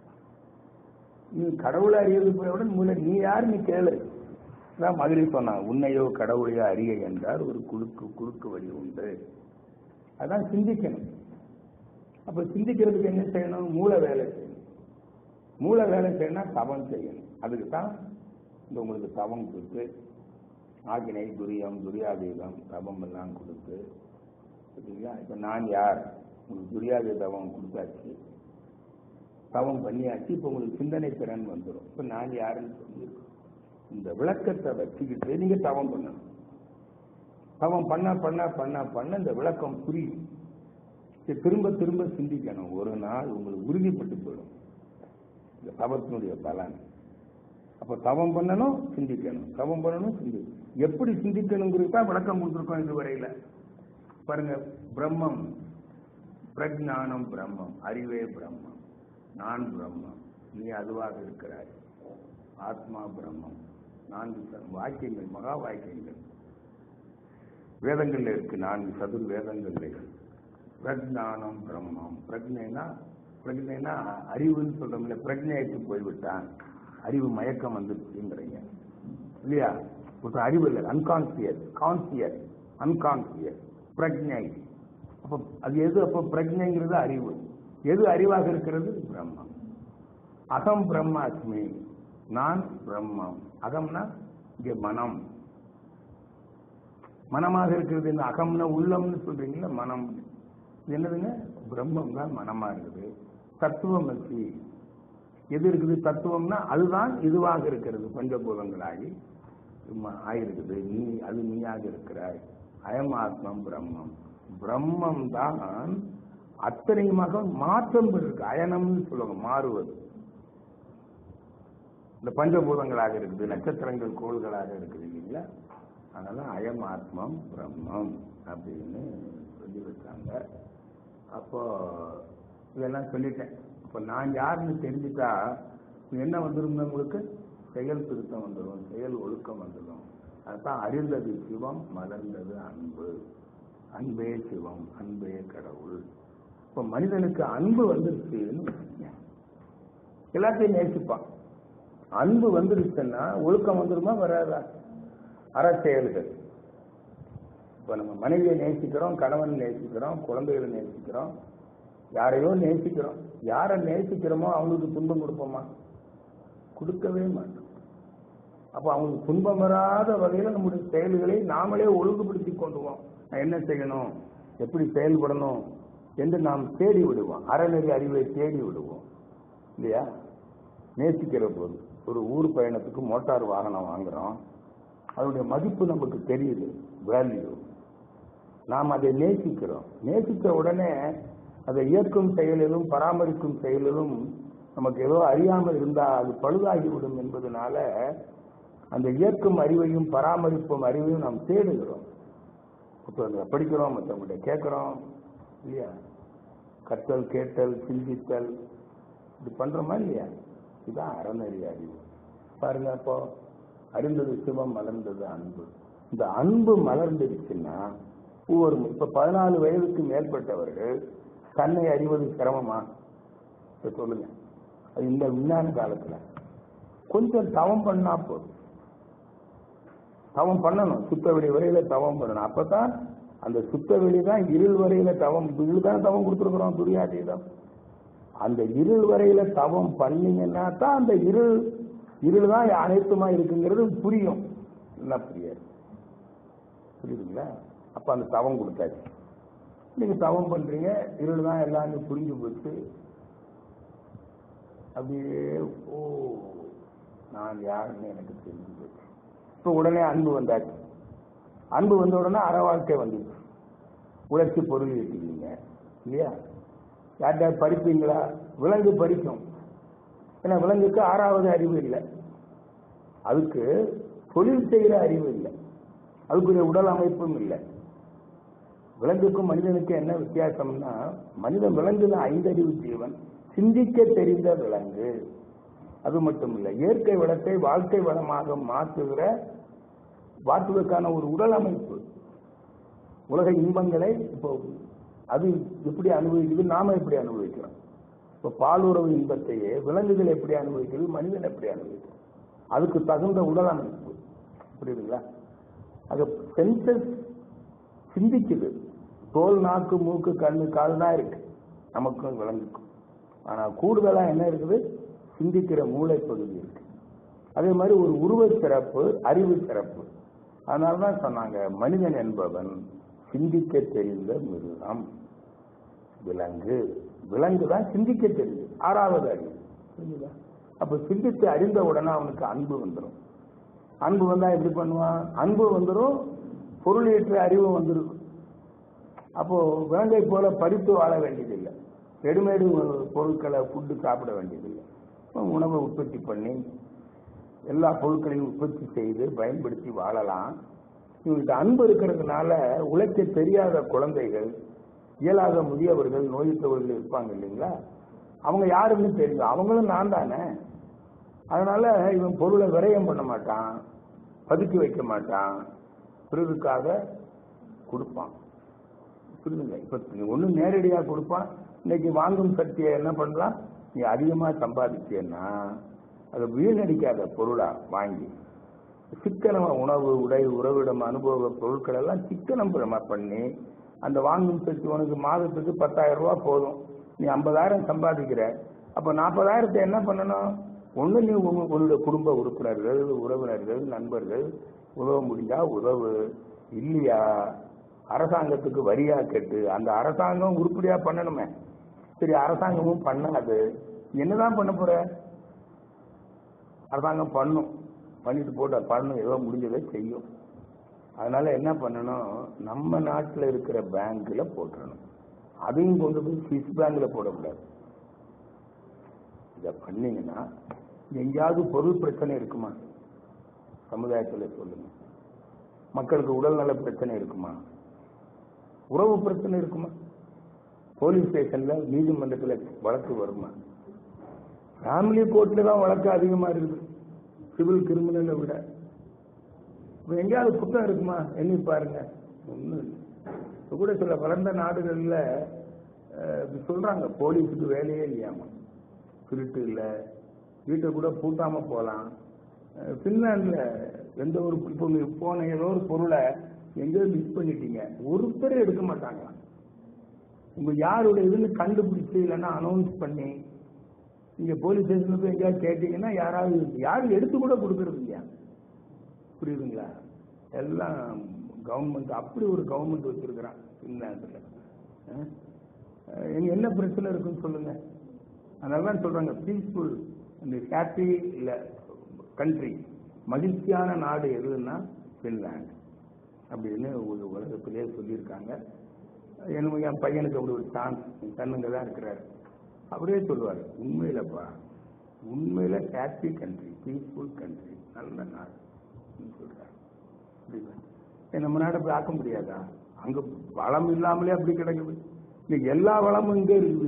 நீ கடவுளை அறியது போய் முதல்ல நீ யார் நீ கேளு தான் மதுரை சொன்னாங்க உன்னையோ கடவுளையோ அறிய என்றால் ஒரு குறுக்கு குறுக்கு வழி உண்டு அதான் சிந்திக்கணும் அப்ப சிந்திக்கிறதுக்கு என்ன செய்யணும் மூளை வேலை செய்யணும் மூளை வேலை செய்யணும்னா தவம் செய்யணும் அதுக்கு தான் இந்த உங்களுக்கு தவம் கொடுத்து ஆகினை துரியம் துரியாதீதம் தவம் எல்லாம் கொடுத்து சரிங்களா இப்ப நான் யார் உங்களுக்கு துரியாத தவம் கொடுத்தாச்சு தவம் பண்ணியாச்சு இப்ப உங்களுக்கு சிந்தனை திறன் வந்துடும் இப்ப நான் யாருன்னு சொல்லியிருக்கோம் இந்த விளக்கத்தை வச்சுக்கிட்டு நீங்க தவம் பண்ணணும் தவம் பண்ண பண்ண பண்ண பண்ண இந்த விளக்கம் புரியும் இது திரும்ப திரும்ப சிந்திக்கணும் ஒரு நாள் உங்களுக்கு உறுதிப்பட்டு போயிடும் இந்த தவத்தினுடைய பலன் அப்ப தவம் பண்ணணும் சிந்திக்கணும் தவம் பண்ணணும் சிந்திக்கணும் எப்படி சிந்திக்கணுங்கிறது தான் விளக்கம் கொடுத்துருக்கோம் இதுவரையில பாருங்க பிரம்மம் பிரஜானம் பிரம்மம் அறிவே பிரம்மம் நான் பிரம்மம் நீ அதுவாக இருக்கிறாய் ஆத்மா பிரம்மம் நான்கு ச- வாக்கியங்கள் மகா வாக்கியங்கள் வேதங்கள்ல இருக்கு நான்கு சதுர் வேதங்கள்ல இருக்கு பிரஜானம் பிரம்மம் பிரஜைனா பிரஜைனா அறிவுன்னு சொல்றோம்ல பிரஜைக்கு போய்விட்டான் அறிவு மயக்கம் வந்துருச்சுங்கிறீங்க இல்லையா ஒரு அறிவு இல்லை அன்கான்சியஸ் கான்சியஸ் அன்கான்சியஸ் பிரஜை அப்ப அது எது அப்ப பிரஜைங்கிறது அறிவு எது அறிவாக இருக்கிறது பிரம்மம் அகம் பிரம்மாஸ்மி நான் பிரம்மம் அகம்னா இங்க மனம் மனமாக இருக்கிறது இந்த அகம்னா உள்ளம்னு சொல்றீங்கல்ல மனம் இது என்னதுங்க பிரம்மம் தான் மனமா இருக்குது தத்துவம் எது இருக்குது தத்துவம்னா அதுதான் இதுவாக இருக்கிறது பஞ்சபூதங்களாகி ம- ஆயிருக்குது நீ அது நீயாக இருக்கிறாய் அயம் ஆத்மம் பிரம்மம் பிரம்மம் தான் அத்தனையுமாக மாற்றம் இருக்கு அயனம்னு சொல்லுவாங்க மாறுவது இந்த பஞ்சபூதங்களாக இருக்குது நட்சத்திரங்கள் கோள்களாக இருக்குது இல்லைங்களா அதனால அயம் ஆத்மம் பிரம்மம் அப்படின்னு சொல்லி வச்சாங்க அப்போ இதெல்லாம் சொல்லிட்டேன் இப்போ நான் யாருன்னு தெரிஞ்சுட்டா என்ன வந்துடும் உங்களுக்கு செயல் திருத்தம் வந்துடும் செயல் ஒழுக்கம் வந்துடும் அதுதான் அறிந்தது சிவம் மலர்ந்தது அன்பு அன்பே சிவம் அன்பே கடவுள் இப்போ மனிதனுக்கு அன்பு வந்துருச்சுன்னு வச்சுக்கங்க. எல்லாத்தையும் நேசிப்பான் அன்பு வந்துருச்சுன்னா ஒழுக்கம் வந்துருமா வராதா அறச்செயல்கள் இப்ப நம்ம மனைவியை நேசிக்கிறோம் கணவன் நேசிக்கிறோம் குழந்தைகளை நேசிக்கிறோம் யாரையோ நேசிக்கிறோம் யாரை நேசிக்கிறோமோ அவங்களுக்கு துன்பம் கொடுப்போமா கொடுக்கவே மாட்டோம் அப்ப அவங்களுக்கு துன்பம் வராத வகையில நம்முடைய செயல்களை நாமளே ஒழுங்குபடுத்தி கொண்டுவோம் நான் என்ன செய்யணும் எப்படி செயல்படணும் என்று நாம் தேடி விடுவோம் அறநெறி அறிவை தேடி விடுவோம் இல்லையா நேசிக்கிற போது ஒரு ஊர் பயணத்துக்கு மோட்டார் வாகனம் வாங்குறோம் அதனுடைய மதிப்பு நமக்கு தெரியுது வேல்யூ நாம் அதை நேசிக்கிறோம் நேசித்த உடனே அதை இயக்கும் செயலிலும் பராமரிக்கும் செயலிலும் நமக்கு ஏதோ அறியாமல் இருந்தா அது பழுதாகிவிடும் என்பதனால அந்த இயக்கும் அறிவையும் பராமரிப்பும் அறிவையும் நாம் தேடுகிறோம் இப்போ அந்த படிக்கிறோம் மற்றவங்கள்ட்ட கேட்கிறோம் இல்லையா கற்றல் கேட்டல் சிந்தித்தல் இது பண்றோமா இல்லையா இதுதான் அறநெறி அறிவு பாருங்க அப்போ அறிந்தது சிவம் மலர்ந்தது அன்பு இந்த அன்பு மலர்ந்துருச்சுன்னா ஒவ்வொரு இப்ப பதினாலு வயதுக்கு மேற்பட்டவர்கள் தன்னை அறிவது சிரமமா இப்ப சொல்லுங்க அது இந்த விஞ்ஞான காலத்துல கொஞ்சம் தவம் பண்ணா போதும் தவம் பண்ணணும் சுத்த வெளி வரையில தவம் பண்ணணும் அப்பதான் அந்த சுத்த வெளி தான் இருள் வரையில தவம் இருள் தான் தவம் கொடுத்துருக்குறோம் துரியாதீதம் அந்த இருள் வரையில தவம் பண்ணீங்கன்னா தான் அந்த இருள் இருள் தான் அனைத்துமா இருக்குங்கிறது புரியும் என்ன புரியாது புரியுதுங்களா அப்ப அந்த தவம் கொடுத்தாச்சு நீங்க தவம் பண்றீங்க இருள் தான் எல்லாமே புரிஞ்சு போச்சு அப்படியே ஓ நான் யாருன்னு எனக்கு தெரிஞ்சு போச்சு இப்போ உடனே அன்பு வந்தாச்சு அன்பு வந்த உடனே அற வாழ்க்கை வந்துச்சு உழைச்சி பொருள் ஈட்டிங்க இல்லையா யார்கிட்ட படிப்பீங்களா விலங்கு படிக்கும் ஏன்னா விலங்குக்கு ஆறாவது அறிவு இல்லை அதுக்கு தொழில் செய்கிற அறிவு இல்லை அதுக்குரிய உடல் அமைப்பும் இல்லை விலங்குக்கும் மனிதனுக்கும் என்ன வித்தியாசம்னா மனிதன் விலங்கு தான் ஐந்தறிவு ஜீவன் சிந்திக்க தெரிந்த விலங்கு அது மட்டும் இல்லை இயற்கை வளத்தை வாழ்க்கை வளமாக மாற்றுகிற மாற்றுவதற்கான ஒரு உடல் அமைப்பு உலக இன்பங்களை இப்போ அது எப்படி அனுபவிக்குது நாம எப்படி அனுபவிக்கிறோம் இப்போ பாலுறவு இன்பத்தையே விலங்குகள் எப்படி அனுபவிக்கிறது மனிதன் எப்படி அனுபவிக்கிறது அதுக்கு தகுந்த உடல் அமைப்பு புரியுதுங்களா அது சென்சஸ் சிந்திக்குது தோல் நாக்கு மூக்கு கண்ணு காது தான் இருக்கு நமக்கும் விலங்குக்கும் ஆனா கூடுதலா என்ன இருக்குது சிந்திக்கிற மூளை பகுதி இருக்கு அதே மாதிரி ஒரு உருவ சிறப்பு அறிவு சிறப்பு அதனால தான் சொன்னாங்க மனிதன் என்பவன் சிந்திக்க தெரிந்த மிருகம் விலங்கு விலங்கு தான் சிந்திக்க தெரியுது ஆறாவது அறிவு புரியுதா அப்ப சிந்தித்து அறிந்த உடனே அவனுக்கு அன்பு வந்துடும் அன்பு வந்தா எப்படி பண்ணுவான் அன்பு வந்துடும் பொருளேற்ற அறிவு வந்துடும் அப்போ விலங்கை போல படித்து வாழ வேண்டியதில்லை ரெடிமேடு பொருட்களை ஃபுட்டு சாப்பிட வேண்டியதில்லை உணவை உற்பத்தி பண்ணி எல்லா பொருட்களையும் உற்பத்தி செய்து பயன்படுத்தி வாழலாம் இவங்களுக்கு அன்பு இருக்கிறதுனால உழைக்க தெரியாத குழந்தைகள் இயலாத முதியவர்கள் நோயுற்றவர்கள் இருப்பாங்க இல்லைங்களா அவங்க யாருன்னு தெரியும் அவங்களும் நான் தானே அதனால இவன் பொருளை விரயம் பண்ண மாட்டான் பதுக்கி வைக்க மாட்டான் பிறருக்காக கொடுப்பான் புரியுதுங்க இப்ப ஒண்ணு நேரடியா கொடுப்பான் இன்னைக்கு வாங்கும் சக்தியை என்ன பண்ணலாம் நீ அதிகமா சம்பாதிச்சேன்னா அதை வீணடிக்காத பொருளா வாங்கி சிக்கனமா உணவு உடை உறவிடம் அனுபவ பொருட்கள் எல்லாம் சிக்கனம் பண்ணி அந்த வாங்கும் சக்தி உனக்கு மாதத்துக்கு பத்தாயிரம் ரூபாய் போதும் நீ ஐம்பதாயிரம் சம்பாதிக்கிற அப்ப நாற்பதாயிரத்தை என்ன பண்ணணும் ஒண்ணு நீ உங்க- உன்னுடைய குடும்ப உறுப்பினர்கள் உறவினர்கள் நண்பர்கள் உதவ முடிஞ்சா உதவு இல்லையா அரசாங்கத்துக்கு வரியா கேட்டு அந்த அரசாங்கம் உருப்படியா பண்ணணுமே சரி அரசாங்கமும் பண்ணாது நீ என்னதான் பண்ண போற அரசாங்கம் பண்ணும் பண்ணிட்டு போட்டு பண்ணும் ஏதோ முடிஞ்சதை செய்யும் அதனால என்ன பண்ணணும் நம்ம நாட்டில் இருக்கிற பேங்க்ல போட்டுறணும் அதையும் கொண்டு போய் சுவிஸ் பேங்க்ல போடக்கூடாது இதை பண்ணீங்கன்னா எங்கேயாவது பொருள் பிரச்சனை இருக்குமா சமுதாயத்தில் சொல்லுங்க மக்களுக்கு உடல்நல பிரச்சனை இருக்குமா உறவு பிரச்சனை இருக்குமா போலீஸ் ஸ்டேஷன்ல நீதிமன்றத்தில் வழக்கு வருமா ஃபேமிலி கோர்ட்ல தான் வழக்கு அதிகமா இருக்குது சிவில் கிரிமினலை விட இப்ப எங்கேயாவது குற்றம் இருக்குமா எண்ணி பாருங்க ஒண்ணும் இல்லை இப்ப கூட சில வளர்ந்த நாடுகள்ல அஹ், இப்படி சொல்றாங்க போலீஸுக்கு வேலையே இல்லையாமா திருட்டு இல்லை வீட்டை கூட பூட்டாம போகலாம் அஹ், பின்லாந்துல எந்த ஒரு இப்போ நீங்க போன ஏதோ ஒரு பொருளை எங்கேயோ மிஸ் பண்ணிட்டீங்க ஒருத்தர் எடுக்க மாட்டாங்களாம் உங்க யாருடைய இதுன்னு கண்டுபிடிச்சு இல்லைன்னா அனௌன்ஸ் பண்ணி நீங்க போலீஸ் ஸ்டேஷன்ல போய் எங்கேயாவது கேட்டீங்கன்னா யாராவது யாரும் எடுத்து கூட கொடுக்கறது இல்லையா புரியுதுங்களா எல்லாம் கவர்மெண்ட் அப்படி ஒரு கவர்மெண்ட் வச்சிருக்கிறான் பின்லாந்துல அஹ், அஹ், எங்க என்ன பிரச்சனை இருக்குன்னு சொல்லுங்க அதனால தான் சொல்றாங்க பீஸ்ஃபுல் இந்த ஹாப்பி இல்ல கண்ட்ரி மகிழ்ச்சியான நாடு எதுன்னா பின்லாந்து அப்படின்னு ஒரு உலகத்திலேயே சொல்லியிருக்காங்க எனக்கு என் பையனுக்கு அப்படி ஒரு சான்ஸ் என் கண்ணுங்க தான் இருக்கிறாரு அப்படியே சொல்லுவார் உண்மையிலப்பா உண்மையில ஹாப்பி கண்ட்ரி பீஸ்ஃபுல் கண்ட்ரி நல்ல நாடு அப்படின்னு சொல்றாரு புரியுதா? ஏன் நம்ம நாடு அப்படி ஆக்க முடியாதா அங்க வளம் இல்லாமலே அப்படி கிடக்குது இங்க எல்லா வளமும் இங்கே இருக்குது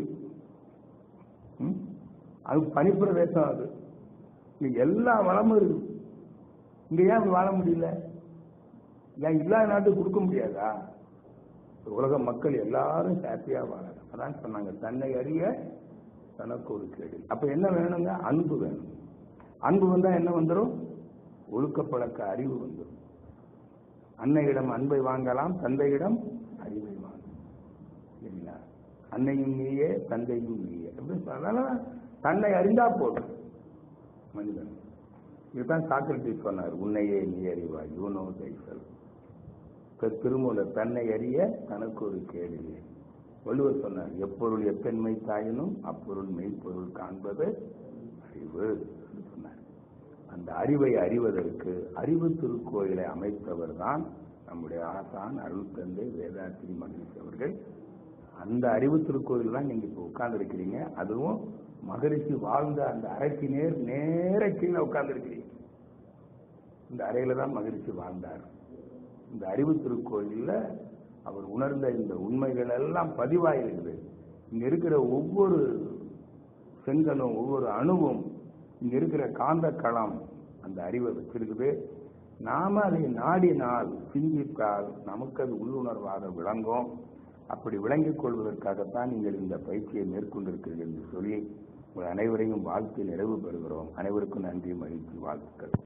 ம்? அது பனிப்பிரதேசம் அது இங்க எல்லா வளமும் இருக்குது இங்க ஏன் அப்படி வாழ முடியல ஏன் இல்லாத நாட்டுக்கு கொடுக்க முடியாதா உலக மக்கள் எல்லாரும் ஹாப்பியா வாழணும் அதான் சொன்னாங்க தன்னை அறிய தனக்கு ஒரு கேடு அப்ப என்ன வேணுங்க அன்பு வேணும் அன்பு வந்தா என்ன வந்துடும் ஒழுக்க பழக்க அறிவு வந்துடும் அன்னையிடம் அன்பை வாங்கலாம் தந்தையிடம் அறிவை வாங்கலாம் இல்லைங்களா அன்னையும் நீயே தந்தையும் நீயே அப்படி அதனால தன்னை அறிந்தா போதும் மனிதன் இதுதான் சாக்ரட்டிஸ் சொன்னார் உன்னையே நீ அறிவாய் யூ நோ தைசல் த- திருமூலர் தன்னை அறிய தனக்கு ஒரு கேடில்லை வள்ளுவர் சொன்னார் எப்பொருள் எப்பெண்மை தாயினும் அப்பொருள் மெய்ப்பொருள் காண்பது அறிவு என்று சொன்னார் அந்த அறிவை அறிவதற்கு அறிவு திருக்கோயிலை அமைத்தவர் தான் நம்முடைய ஆசான் அருள் தந்தை வேதாத்திரி மகரிஷி அவர்கள் அந்த அறிவு திருக்கோயில் தான் நீங்க இப்போ உட்கார்ந்து இருக்கிறீங்க அதுவும் மகரிஷி வாழ்ந்த அந்த அறைக்கு நேர் நேர கீழே உட்கார்ந்து இருக்கிறீங்க இந்த அறையில தான் மகரிஷி வாழ்ந்தார் இந்த அறிவு திருக்கோயில்ல அவர் உணர்ந்த இந்த உண்மைகள் எல்லாம் பதிவாயிருக்குது இங்க இருக்கிற ஒவ்வொரு செங்கலும் ஒவ்வொரு அணுவும் இங்க இருக்கிற காந்த களம் அந்த அறிவை வச்சிருக்குது நாம அதை நாடினால் சிந்தித்தால் நமக்கு அது உள்ளுணர்வாக விளங்கும் அப்படி விளங்கிக் கொள்வதற்காகத்தான் நீங்கள் இந்த பயிற்சியை மேற்கொண்டிருக்கிறீர்கள் என்று சொல்லி உங்கள் அனைவரையும் வாழ்த்து நிறைவு பெறுகிறோம் அனைவருக்கும் நன்றி மகிழ்ச்சி வாழ்த்துக்கள்